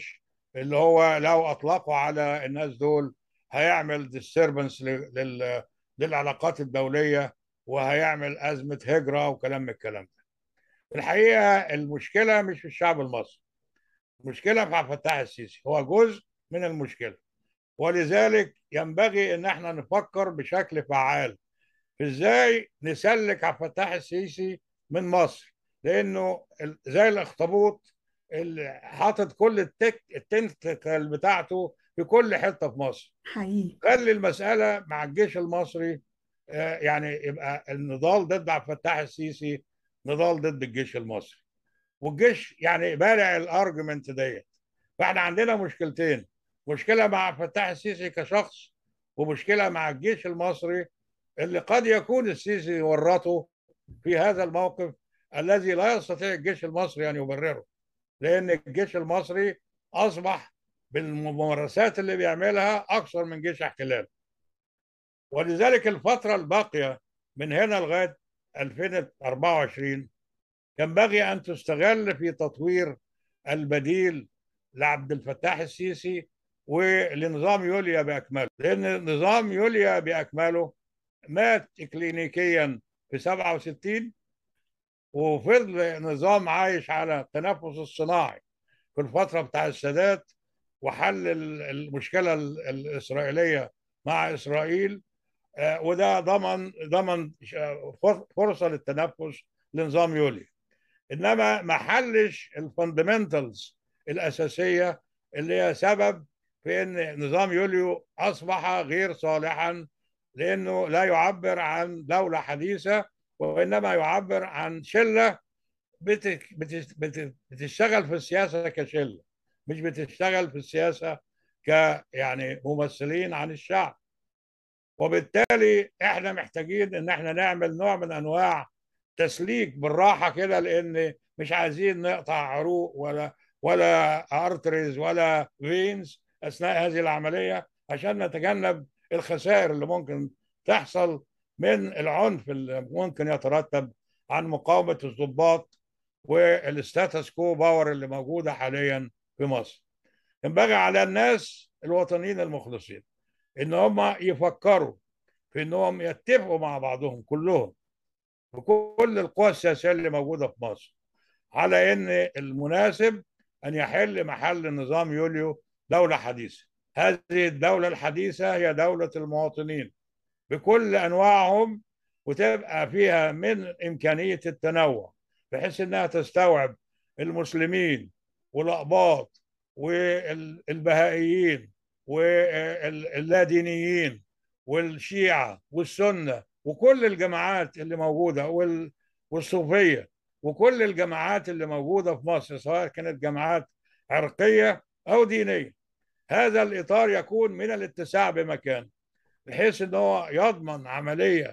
اللي هو لو اطلقوا على الناس دول هيعمل ديستربنس للعلاقات الدوليه وهيعمل ازمه هجره وكلام من الكلام ده. الحقيقه المشكله مش في الشعب المصري. المشكله في عبد الفتاح السيسي هو جزء من المشكله. ولذلك ينبغي ان احنا نفكر بشكل فعال في ازاي نسلك عبد الفتاح السيسي من مصر لانه زي الاخطبوط اللي حاطط كل التك التنتكل بتاعته في كل حته في مصر حقيقي خلي المساله مع الجيش المصري يعني يبقى النضال ضد عبد الفتاح السيسي نضال ضد الجيش المصري والجيش يعني بارع الارجمنت ديت فاحنا عندنا مشكلتين مشكله مع عبد الفتاح السيسي كشخص ومشكله مع الجيش المصري اللي قد يكون السيسي ورطه في هذا الموقف الذي لا يستطيع الجيش المصري ان يبرره لان الجيش المصري اصبح بالممارسات اللي بيعملها اكثر من جيش احتلال ولذلك الفتره الباقيه من هنا لغايه 2024 ينبغي ان تستغل في تطوير البديل لعبد الفتاح السيسي ولنظام يوليا باكمله لان نظام يوليا باكمله مات اكلينيكيا في 67 وفضل نظام عايش على التنفس الصناعي في الفتره بتاع السادات وحل المشكله الاسرائيليه مع اسرائيل وده ضمن ضمن فرصه للتنفس لنظام يوليا انما ما حلش الفاندمنتالز الاساسيه اللي هي سبب في ان نظام يوليو اصبح غير صالحا لانه لا يعبر عن دوله حديثه وانما يعبر عن شله بتشتغل في السياسه كشله مش بتشتغل في السياسه ك يعني ممثلين عن الشعب وبالتالي احنا محتاجين ان احنا نعمل نوع من انواع تسليك بالراحه كده لان مش عايزين نقطع عروق ولا ولا ارتريز ولا فينز اثناء هذه العمليه عشان نتجنب الخسائر اللي ممكن تحصل من العنف اللي ممكن يترتب عن مقاومه الضباط والستاتس كو باور اللي موجوده حاليا في مصر. ينبغي على الناس الوطنيين المخلصين ان هم يفكروا في انهم يتفقوا مع بعضهم كلهم بكل القوى السياسيه اللي موجوده في مصر على ان المناسب ان يحل محل نظام يوليو دوله حديثه. هذه الدوله الحديثه هي دوله المواطنين بكل انواعهم وتبقى فيها من امكانيه التنوع بحيث انها تستوعب المسلمين والاقباط والبهائيين واللادينيين والشيعه والسنه وكل الجماعات اللي موجوده والصوفيه وكل الجماعات اللي موجوده في مصر سواء كانت جماعات عرقيه او دينيه هذا الاطار يكون من الاتساع بمكان بحيث ان هو يضمن عمليه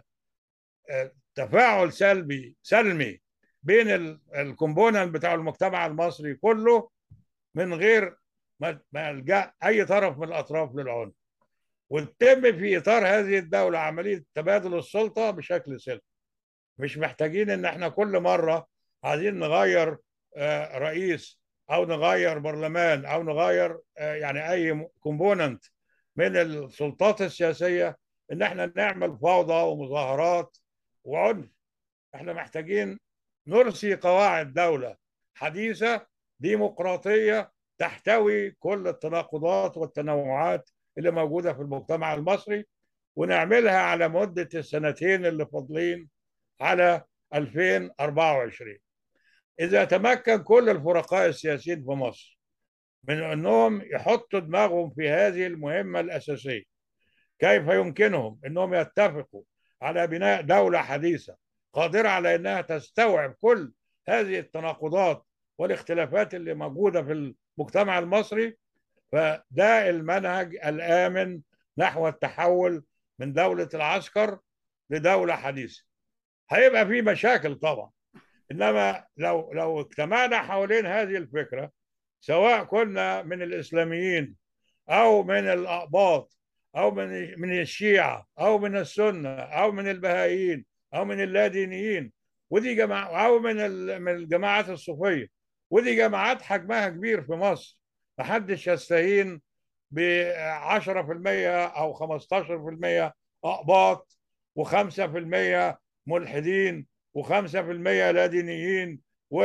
تفاعل سلبي سلمي بين الكومبوننت بتاع المجتمع المصري كله من غير ما يلجا اي طرف من الاطراف للعنف وتتم في اطار هذه الدوله عمليه تبادل السلطه بشكل سلمي مش محتاجين ان احنا كل مره عايزين نغير رئيس او نغير برلمان او نغير يعني اي كومبوننت من السلطات السياسيه ان احنا نعمل فوضى ومظاهرات وعنف احنا محتاجين نرسي قواعد دوله حديثه ديمقراطيه تحتوي كل التناقضات والتنوعات اللي موجوده في المجتمع المصري ونعملها على مده السنتين اللي فاضلين على 2024 اذا تمكن كل الفرقاء السياسيين في مصر من انهم يحطوا دماغهم في هذه المهمه الاساسيه كيف يمكنهم انهم يتفقوا على بناء دوله حديثه قادره على انها تستوعب كل هذه التناقضات والاختلافات اللي موجوده في المجتمع المصري فده المنهج الامن نحو التحول من دوله العسكر لدوله حديثه هيبقى في مشاكل طبعا انما لو لو اجتمعنا حوالين هذه الفكره سواء كنا من الاسلاميين او من الاقباط او من من الشيعه او من السنه او من البهائيين او من اللادينيين ودي جماعه او من من الجماعات الصوفيه ودي جماعات حجمها كبير في مصر محدش يستهين ب 10% او 15% اقباط و5% ملحدين و5% لا دينيين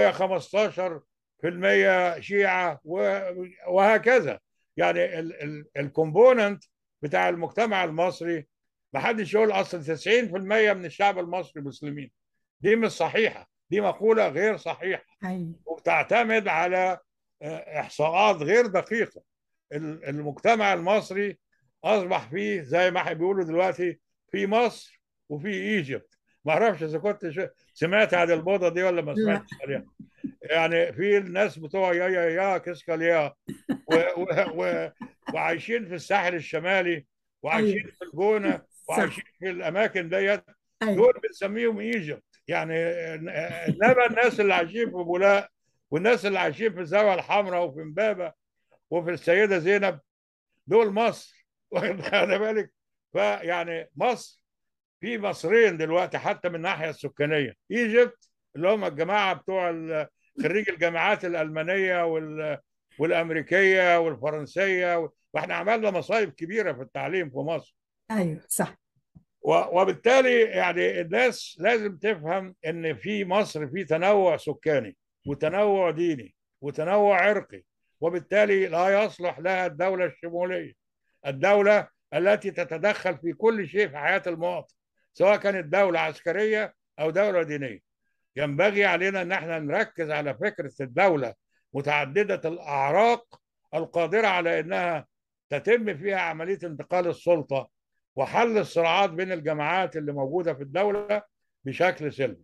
و15% شيعة وهكذا يعني الكومبوننت بتاع المجتمع المصري ما حدش يقول اصل 90% من الشعب المصري مسلمين دي مش صحيحة دي مقولة غير صحيحة أيوة. وبتعتمد على احصاءات غير دقيقة المجتمع المصري اصبح فيه زي ما بيقولوا دلوقتي في مصر وفي ايجيبت ما اعرفش اذا كنت سمعت عن الموضه دي ولا ما سمعتش عليها يعني في الناس بتوع يا يا يا كسكاليا و و و وعايشين في الساحل الشمالي وعايشين أيوة. في الجونه وعايشين في الاماكن ديت دول بنسميهم ايجيبت يعني انما الناس اللي عايشين في بولاق والناس اللي عايشين في الزاويه الحمراء وفي امبابه وفي السيده زينب دول مصر واخد بالك فيعني مصر في مصرين دلوقتي حتى من الناحيه السكانيه ايجيبت اللي هم الجماعه بتوع خريج الجامعات الالمانيه وال والامريكيه والفرنسيه واحنا عملنا مصايب كبيره في التعليم في مصر ايوه صح وبالتالي يعني الناس لازم تفهم ان في مصر في تنوع سكاني وتنوع ديني وتنوع عرقي وبالتالي لا يصلح لها الدوله الشموليه الدوله التي تتدخل في كل شيء في حياه المواطن سواء كانت دوله عسكريه او دوله دينيه ينبغي علينا ان احنا نركز على فكره الدوله متعدده الاعراق القادره على انها تتم فيها عمليه انتقال السلطه وحل الصراعات بين الجماعات اللي موجوده في الدوله بشكل سلمي.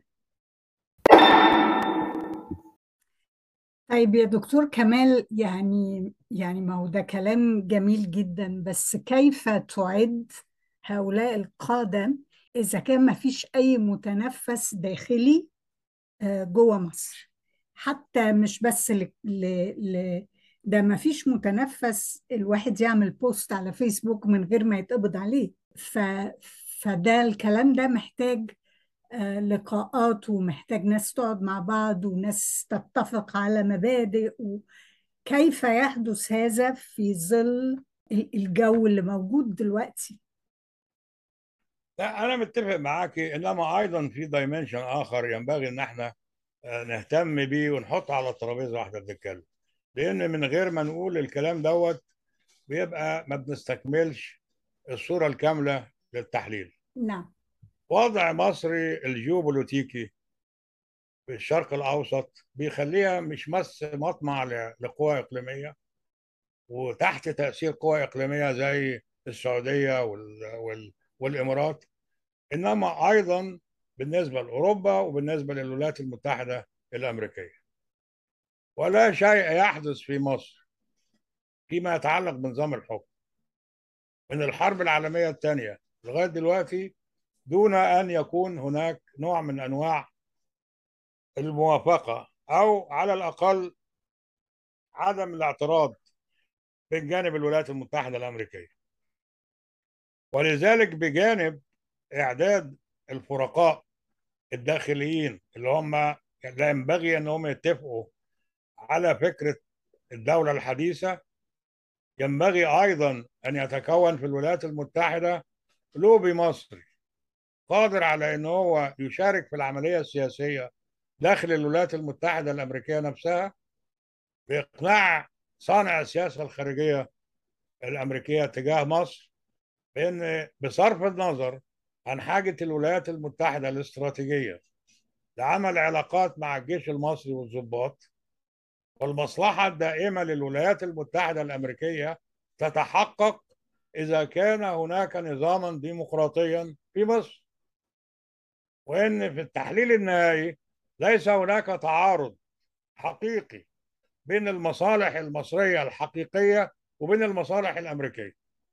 طيب يا دكتور كمال يعني يعني ما هو ده كلام جميل جدا بس كيف تعد هؤلاء القادة إذا كان ما فيش أي متنفس داخلي جوه مصر حتى مش بس ل... ل... ل... ده ما فيش متنفس الواحد يعمل بوست على فيسبوك من غير ما يتقبض عليه ف... فده الكلام ده محتاج لقاءات ومحتاج ناس تقعد مع بعض وناس تتفق على مبادئ وكيف يحدث هذا في ظل الجو اللي موجود دلوقتي لا انا متفق معاكي انما ايضا في دايمنشن اخر ينبغي ان احنا نهتم بيه ونحط على الترابيزه واحده بنتكلم لان من غير ما نقول الكلام دوت بيبقى ما بنستكملش الصوره الكامله للتحليل نعم وضع مصري الجيوبوليتيكي في الشرق الاوسط بيخليها مش بس مطمع لقوى اقليميه وتحت تاثير قوى اقليميه زي السعوديه وال... وال... والامارات انما ايضا بالنسبه لاوروبا وبالنسبه للولايات المتحده الامريكيه ولا شيء يحدث في مصر فيما يتعلق بنظام الحكم من الحرب العالميه الثانيه لغايه دلوقتي دون ان يكون هناك نوع من انواع الموافقه او على الاقل عدم الاعتراض من جانب الولايات المتحده الامريكيه ولذلك بجانب اعداد الفرقاء الداخليين اللي هم لا ينبغي انهم يتفقوا على فكره الدوله الحديثه ينبغي ايضا ان يتكون في الولايات المتحده لوبي مصري قادر على ان هو يشارك في العمليه السياسيه داخل الولايات المتحده الامريكيه نفسها باقناع صانع السياسه الخارجيه الامريكيه تجاه مصر بان بصرف النظر عن حاجه الولايات المتحده الاستراتيجيه لعمل علاقات مع الجيش المصري والضباط والمصلحه الدائمه للولايات المتحده الامريكيه تتحقق اذا كان هناك نظاما ديمقراطيا في مصر وان في التحليل النهائي ليس هناك تعارض حقيقي بين المصالح المصريه الحقيقيه وبين المصالح الامريكيه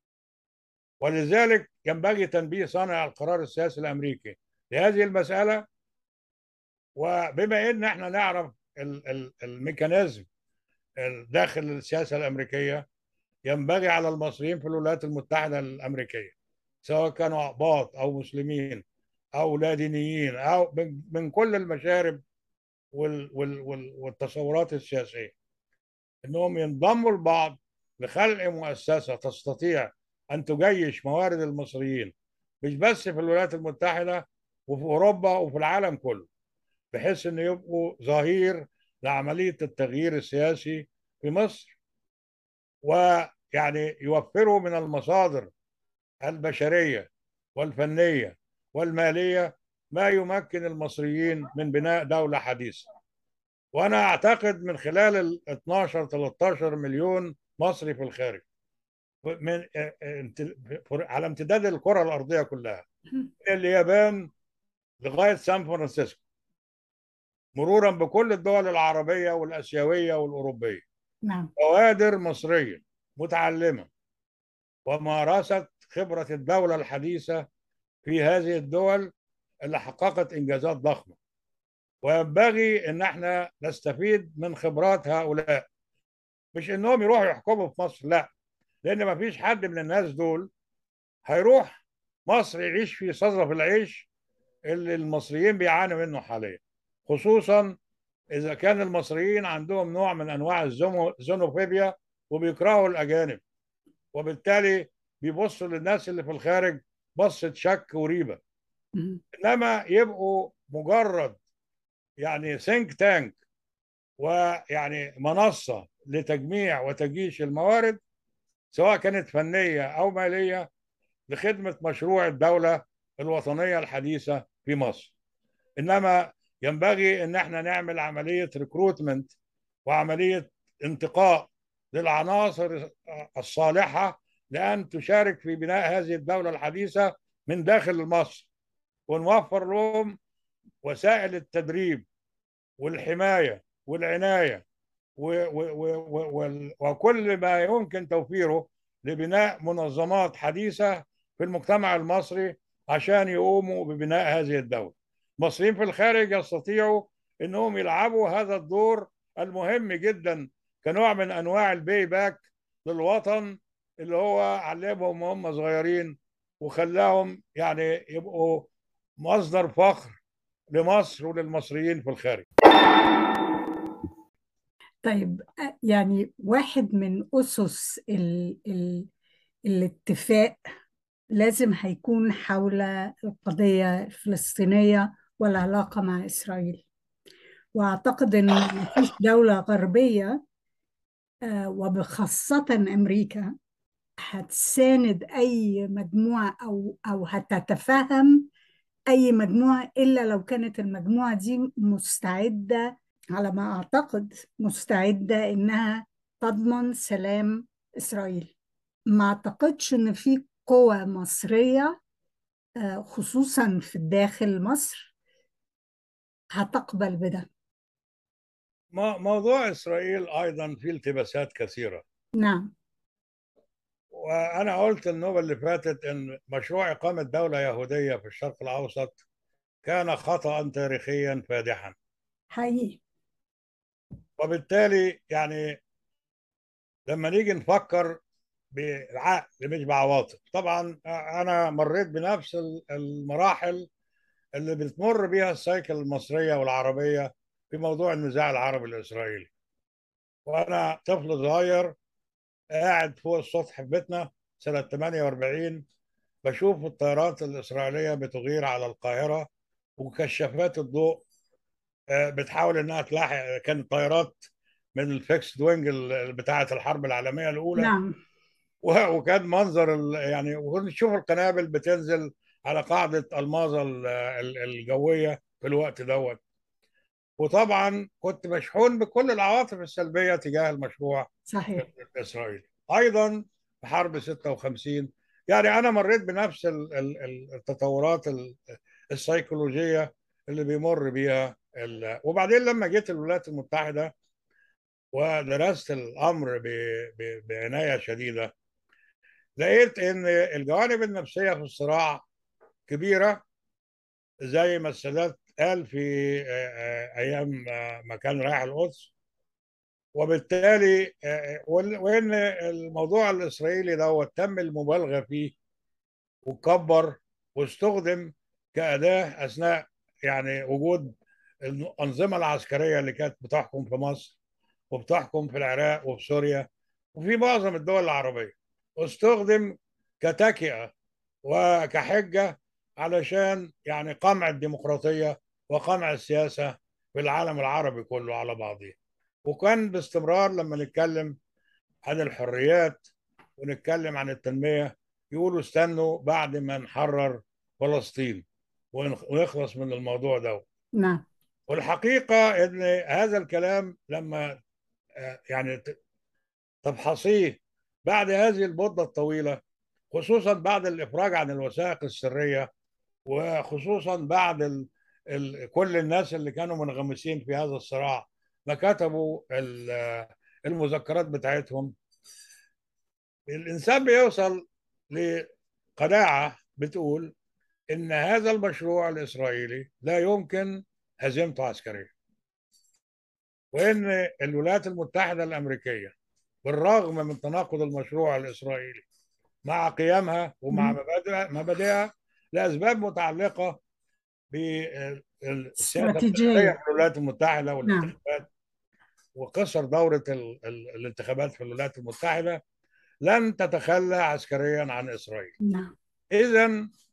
ولذلك ينبغي تنبيه صانع القرار السياسي الامريكي لهذه المساله وبما ان احنا نعرف الميكانيزم داخل السياسه الامريكيه ينبغي على المصريين في الولايات المتحده الامريكيه سواء كانوا اقباط او مسلمين او لا دينيين او من, من كل المشارب وال وال وال والتصورات السياسيه انهم ينضموا لبعض لخلق مؤسسه تستطيع ان تجيش موارد المصريين مش بس في الولايات المتحده وفي اوروبا وفي العالم كله بحيث ان يبقوا ظهير لعمليه التغيير السياسي في مصر ويعني يوفروا من المصادر البشريه والفنيه والماليه ما يمكن المصريين من بناء دوله حديثه وانا اعتقد من خلال ال 12 13 مليون مصري في الخارج من على امتداد الكره الارضيه كلها من اليابان لغايه سان فرانسيسكو مرورا بكل الدول العربيه والاسيويه والاوروبيه نعم كوادر مصريه متعلمه ومارست خبره الدوله الحديثه في هذه الدول اللي حققت انجازات ضخمه وينبغي ان احنا نستفيد من خبرات هؤلاء مش انهم يروحوا يحكموا في مصر لا لان ما فيش حد من الناس دول هيروح مصر يعيش في صدرة العيش اللي المصريين بيعانوا منه حاليا خصوصا اذا كان المصريين عندهم نوع من انواع الزونوفوبيا وبيكرهوا الاجانب وبالتالي بيبصوا للناس اللي في الخارج بصة شك وريبة انما يبقوا مجرد يعني ثينك تانك ويعني منصة لتجميع وتجيش الموارد سواء كانت فنية أو مالية لخدمة مشروع الدولة الوطنية الحديثة في مصر إنما ينبغي إن احنا نعمل عملية ريكروتمنت وعملية انتقاء للعناصر الصالحة لأن تشارك في بناء هذه الدولة الحديثة من داخل مصر ونوفر لهم وسائل التدريب والحماية والعناية و و و وكل ما يمكن توفيره لبناء منظمات حديثة في المجتمع المصري عشان يقوموا ببناء هذه الدولة المصريين في الخارج يستطيعوا انهم يلعبوا هذا الدور المهم جدا كنوع من انواع البي باك للوطن اللي هو علمهم وهم صغيرين وخلاهم يعني يبقوا مصدر فخر لمصر وللمصريين في الخارج طيب يعني واحد من أسس ال ال الاتفاق لازم هيكون حول القضية الفلسطينية والعلاقة مع إسرائيل وأعتقد أن مفيش دولة غربية وبخاصة أمريكا هتساند أي مجموعة أو أو هتتفهم أي مجموعة إلا لو كانت المجموعة دي مستعدة على ما أعتقد مستعدة إنها تضمن سلام إسرائيل ما أعتقدش إن في قوة مصرية خصوصا في الداخل مصر هتقبل بده موضوع إسرائيل أيضا فيه التباسات كثيرة نعم وأنا قلت النوبة اللي فاتت إن مشروع إقامة دولة يهودية في الشرق الأوسط كان خطأ تاريخيا فادحا حقيقي وبالتالي يعني لما نيجي نفكر بالعقل مش بعواطف طبعا انا مريت بنفس المراحل اللي بتمر بيها السايكل المصريه والعربيه في موضوع النزاع العربي الاسرائيلي وانا طفل صغير قاعد فوق السطح في بيتنا سنه 48 بشوف الطيارات الاسرائيليه بتغير على القاهره وكشافات الضوء بتحاول انها تلاحق كانت طيارات من الفيكس دوينج بتاعه الحرب العالميه الاولى نعم وكان منظر يعني ونشوف القنابل بتنزل على قاعده الماظه الجويه في الوقت دوت وطبعا كنت مشحون بكل العواطف السلبيه تجاه المشروع صحيح الاسرائيلي ايضا في حرب 56 يعني انا مريت بنفس التطورات السيكولوجيه اللي بيمر بيها وبعدين لما جيت الولايات المتحدة ودرست الأمر بعناية شديدة لقيت إن الجوانب النفسية في الصراع كبيرة زي ما السادات قال في أيام ما كان رايح القدس وبالتالي وإن الموضوع الإسرائيلي دوت تم المبالغة فيه وكبر واستخدم كأداة أثناء يعني وجود الأنظمة العسكرية اللي كانت بتحكم في مصر وبتحكم في العراق وفي سوريا وفي معظم الدول العربية واستخدم كتكئة وكحجة علشان يعني قمع الديمقراطية وقمع السياسة في العالم العربي كله على بعضه وكان باستمرار لما نتكلم عن الحريات ونتكلم عن التنمية يقولوا استنوا بعد ما نحرر فلسطين ونخلص من الموضوع ده نعم والحقيقة ان هذا الكلام لما يعني تفحصيه بعد هذه المدة الطويلة خصوصا بعد الإفراج عن الوثائق السرية وخصوصا بعد ال... ال... كل الناس اللي كانوا منغمسين في هذا الصراع ما كتبوا ال... المذكرات بتاعتهم الإنسان بيوصل لقناعة بتقول إن هذا المشروع الإسرائيلي لا يمكن هزيمته عسكريا وإن الولايات المتحدة الأمريكية بالرغم من تناقض المشروع الإسرائيلي مع قيامها ومع مبادئها مبادئها لأسباب متعلقة بالسياسة استراتيجية في الولايات المتحدة نعم والانتخابات وقصر دورة ال- ال- الانتخابات في الولايات المتحدة لن تتخلى عسكريا عن إسرائيل نعم إذا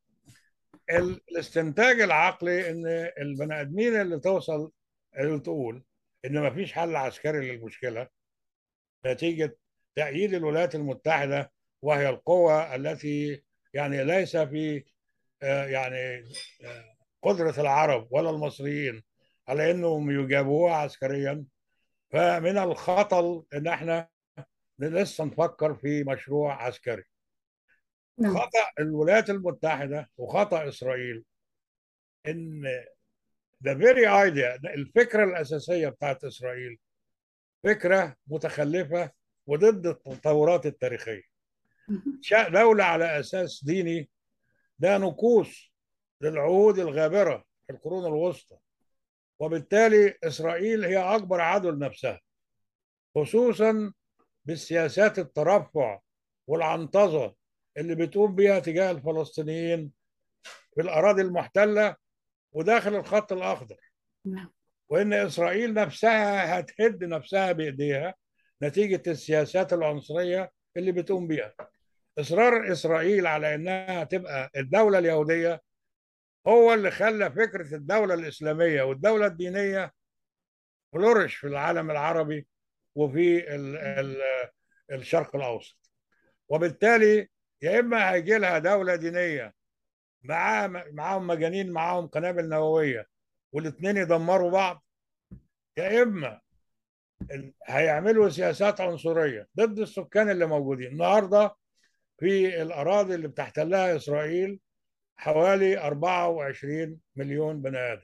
ال- الاستنتاج العقلي ان البني ادمين اللي توصل اللي تقول ان ما فيش حل عسكري للمشكله نتيجه تأييد الولايات المتحده وهي القوة التي يعني ليس في آه، يعني آه، قدرة العرب ولا المصريين على انهم يجابوها عسكريا فمن الخطل ان احنا لسه نفكر في مشروع عسكري نعم خطأ الولايات المتحدة وخطأ إسرائيل إن the very idea الفكرة الأساسية بتاعت إسرائيل فكرة متخلفة وضد التطورات التاريخية شاء دولة على أساس ديني ده نكوص للعهود الغابرة في القرون الوسطى وبالتالي إسرائيل هي أكبر عدو لنفسها خصوصا بالسياسات الترفع والعنطزة اللي بتقوم بيها تجاه الفلسطينيين في الأراضي المحتلة وداخل الخط الأخضر نعم وإن إسرائيل نفسها هتهد نفسها بإيديها نتيجة السياسات العنصرية اللي بتقوم بيها إصرار إسرائيل على إنها تبقى الدولة اليهودية هو اللي خلى فكرة الدولة الإسلامية والدولة الدينية فلورش في العالم العربي وفي ال ال الشرق الأوسط وبالتالي يا إما هيجي لها دولة دينية معاها معاهم مجانين معاهم قنابل نووية والاثنين يدمروا بعض يا إما ال- هيعملوا سياسات عنصرية ضد السكان اللي موجودين النهاردة في الأراضي اللي بتحتلها إسرائيل حوالي 24 مليون بني آدم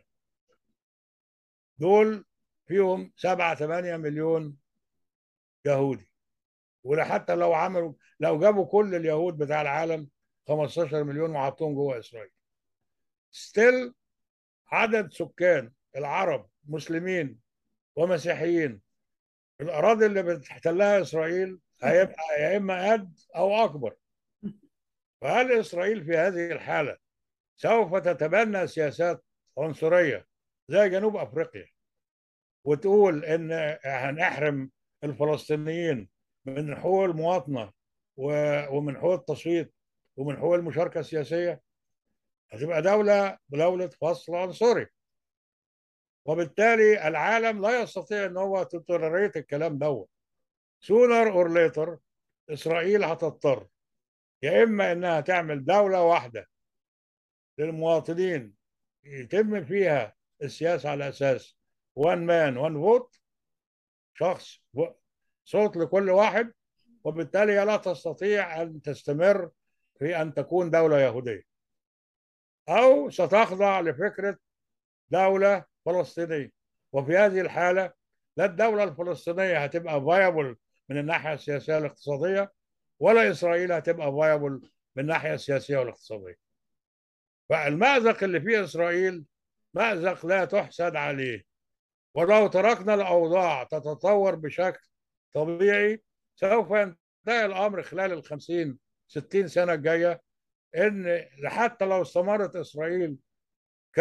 دول فيهم 7 8 مليون يهودي وحتى لو عملوا لو جابوا كل اليهود بتاع العالم 15 مليون وحطوهم جوه إسرائيل ستيل عدد سكان العرب مسلمين ومسيحيين في الأراضي اللي بتحتلها إسرائيل هيبقى يا إما قد أو أكبر فهل إسرائيل في هذه الحالة سوف تتبنى سياسات عنصرية زي جنوب أفريقيا وتقول إن هنحرم الفلسطينيين من حقوق المواطنة و- ومن حقوق التصويت ومن حقوق المشاركة السياسية هتبقى دولة دولة فصل عنصري وبالتالي العالم لا يستطيع ان هو تتولريت الكلام دوت sooner or later اسرائيل هتضطر يا اما انها تعمل دوله واحده للمواطنين يتم فيها السياسه على اساس وان مان وان فوت شخص و- صوت لكل واحد وبالتالي لا تستطيع ان تستمر في ان تكون دوله يهوديه او ستخضع لفكره دوله فلسطينيه وفي هذه الحاله لا الدوله الفلسطينيه هتبقى فايبل من الناحيه السياسيه والاقتصاديه ولا اسرائيل هتبقى فايبل من الناحيه السياسيه والاقتصاديه فالمأزق اللي فيه اسرائيل مأزق لا تحسد عليه ولو تركنا الاوضاع تتطور بشكل طبيعي سوف ينتهي الامر خلال الخمسين ستين سنه الجايه ان حتى لو استمرت اسرائيل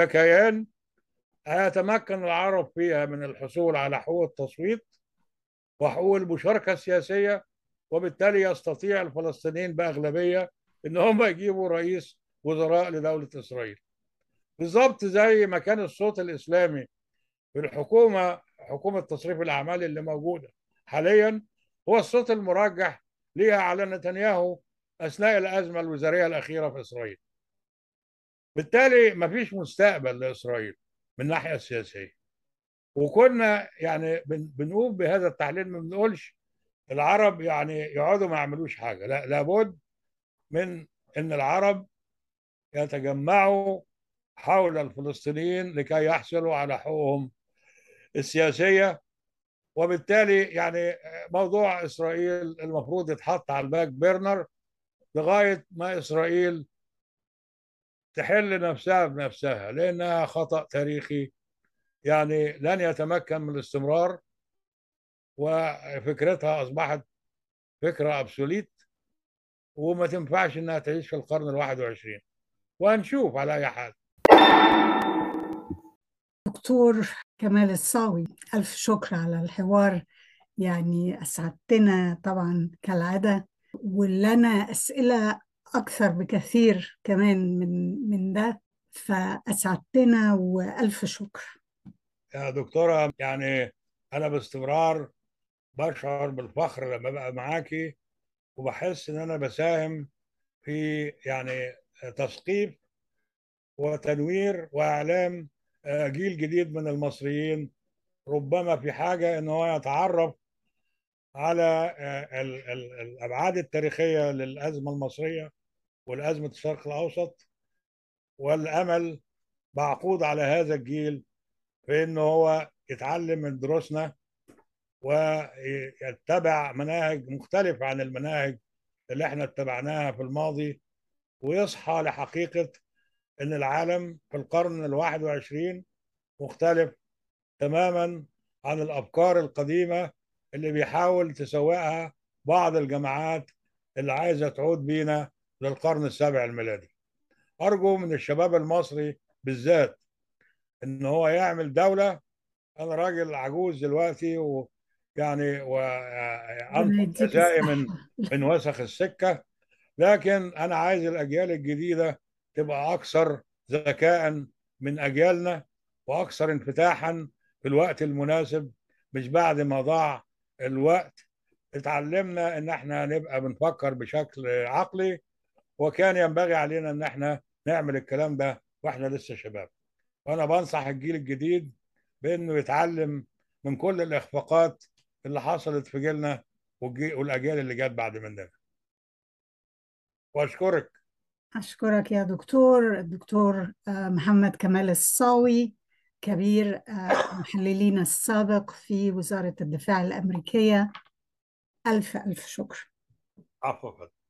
ككيان هيتمكن العرب فيها من الحصول على حقوق التصويت وحقوق المشاركة السياسية وبالتالي يستطيع الفلسطينيين بأغلبية إن هم يجيبوا رئيس وزراء لدولة إسرائيل بالظبط زي ما كان الصوت الإسلامي في الحكومة حكومة تصريف الأعمال اللي موجودة حاليا هو الصوت المرجح ليها على نتنياهو أثناء الأزمة الوزارية الأخيرة في إسرائيل بالتالي مفيش مستقبل لإسرائيل من الناحية السياسية وكنا يعني بنقوم بهذا التحليل ما بنقولش العرب يعني يقعدوا ما يعملوش حاجة لا لابد من ان العرب يتجمعوا حول الفلسطينيين لكي يحصلوا على حقوقهم السياسية وبالتالي يعني موضوع إسرائيل المفروض يتحط على الباك بيرنر لغاية ما إسرائيل تحل نفسها بنفسها لأنها خطأ تاريخي يعني لن يتمكن من الاستمرار وفكرتها أصبحت فكرة أبسوليت وما تنفعش إنها تعيش في القرن الواحد وعشرين وهنشوف على أي حال دكتور كمال الصاوي ألف شكر على الحوار يعني أسعدتنا طبعا كالعادة ولنا أسئلة أكثر بكثير كمان من من ده فأسعدتنا وألف شكر يا دكتورة يعني أنا باستمرار بشعر بالفخر لما ببقى معاكي وبحس إن أنا بساهم في يعني تثقيف وتنوير وإعلام جيل جديد من المصريين ربما في حاجة إن هو يتعرف على ال ال الأبعاد التاريخية للأزمة المصرية والأزمة الشرق الأوسط والأمل معقود على هذا الجيل في إنه هو يتعلم من دروسنا ويتبع مناهج مختلفة عن المناهج اللي احنا اتبعناها في الماضي ويصحى لحقيقة ان العالم في القرن الواحد وعشرين مختلف تماما عن الافكار القديمة اللي بيحاول تسوقها بعض الجماعات اللي عايزة تعود بينا للقرن السابع الميلادي ارجو من الشباب المصري بالذات ان هو يعمل دولة انا راجل عجوز دلوقتي ويعني وانفق جزائي من من وسخ السكة لكن انا عايز الاجيال الجديدة تبقى اكثر ذكاء من اجيالنا واكثر انفتاحا في الوقت المناسب مش بعد ما ضاع الوقت اتعلمنا ان احنا نبقى بنفكر بشكل عقلي وكان ينبغي علينا ان احنا نعمل الكلام ده واحنا لسه شباب وانا بنصح الجيل الجديد بانه يتعلم من كل الاخفاقات اللي حصلت في جيلنا والاجيال اللي جت بعد مننا واشكرك أشكرك يا دكتور الدكتور محمد كمال الصاوي كبير المحللين السابق في وزارة الدفاع الأمريكية ألف ألف شكر عفوا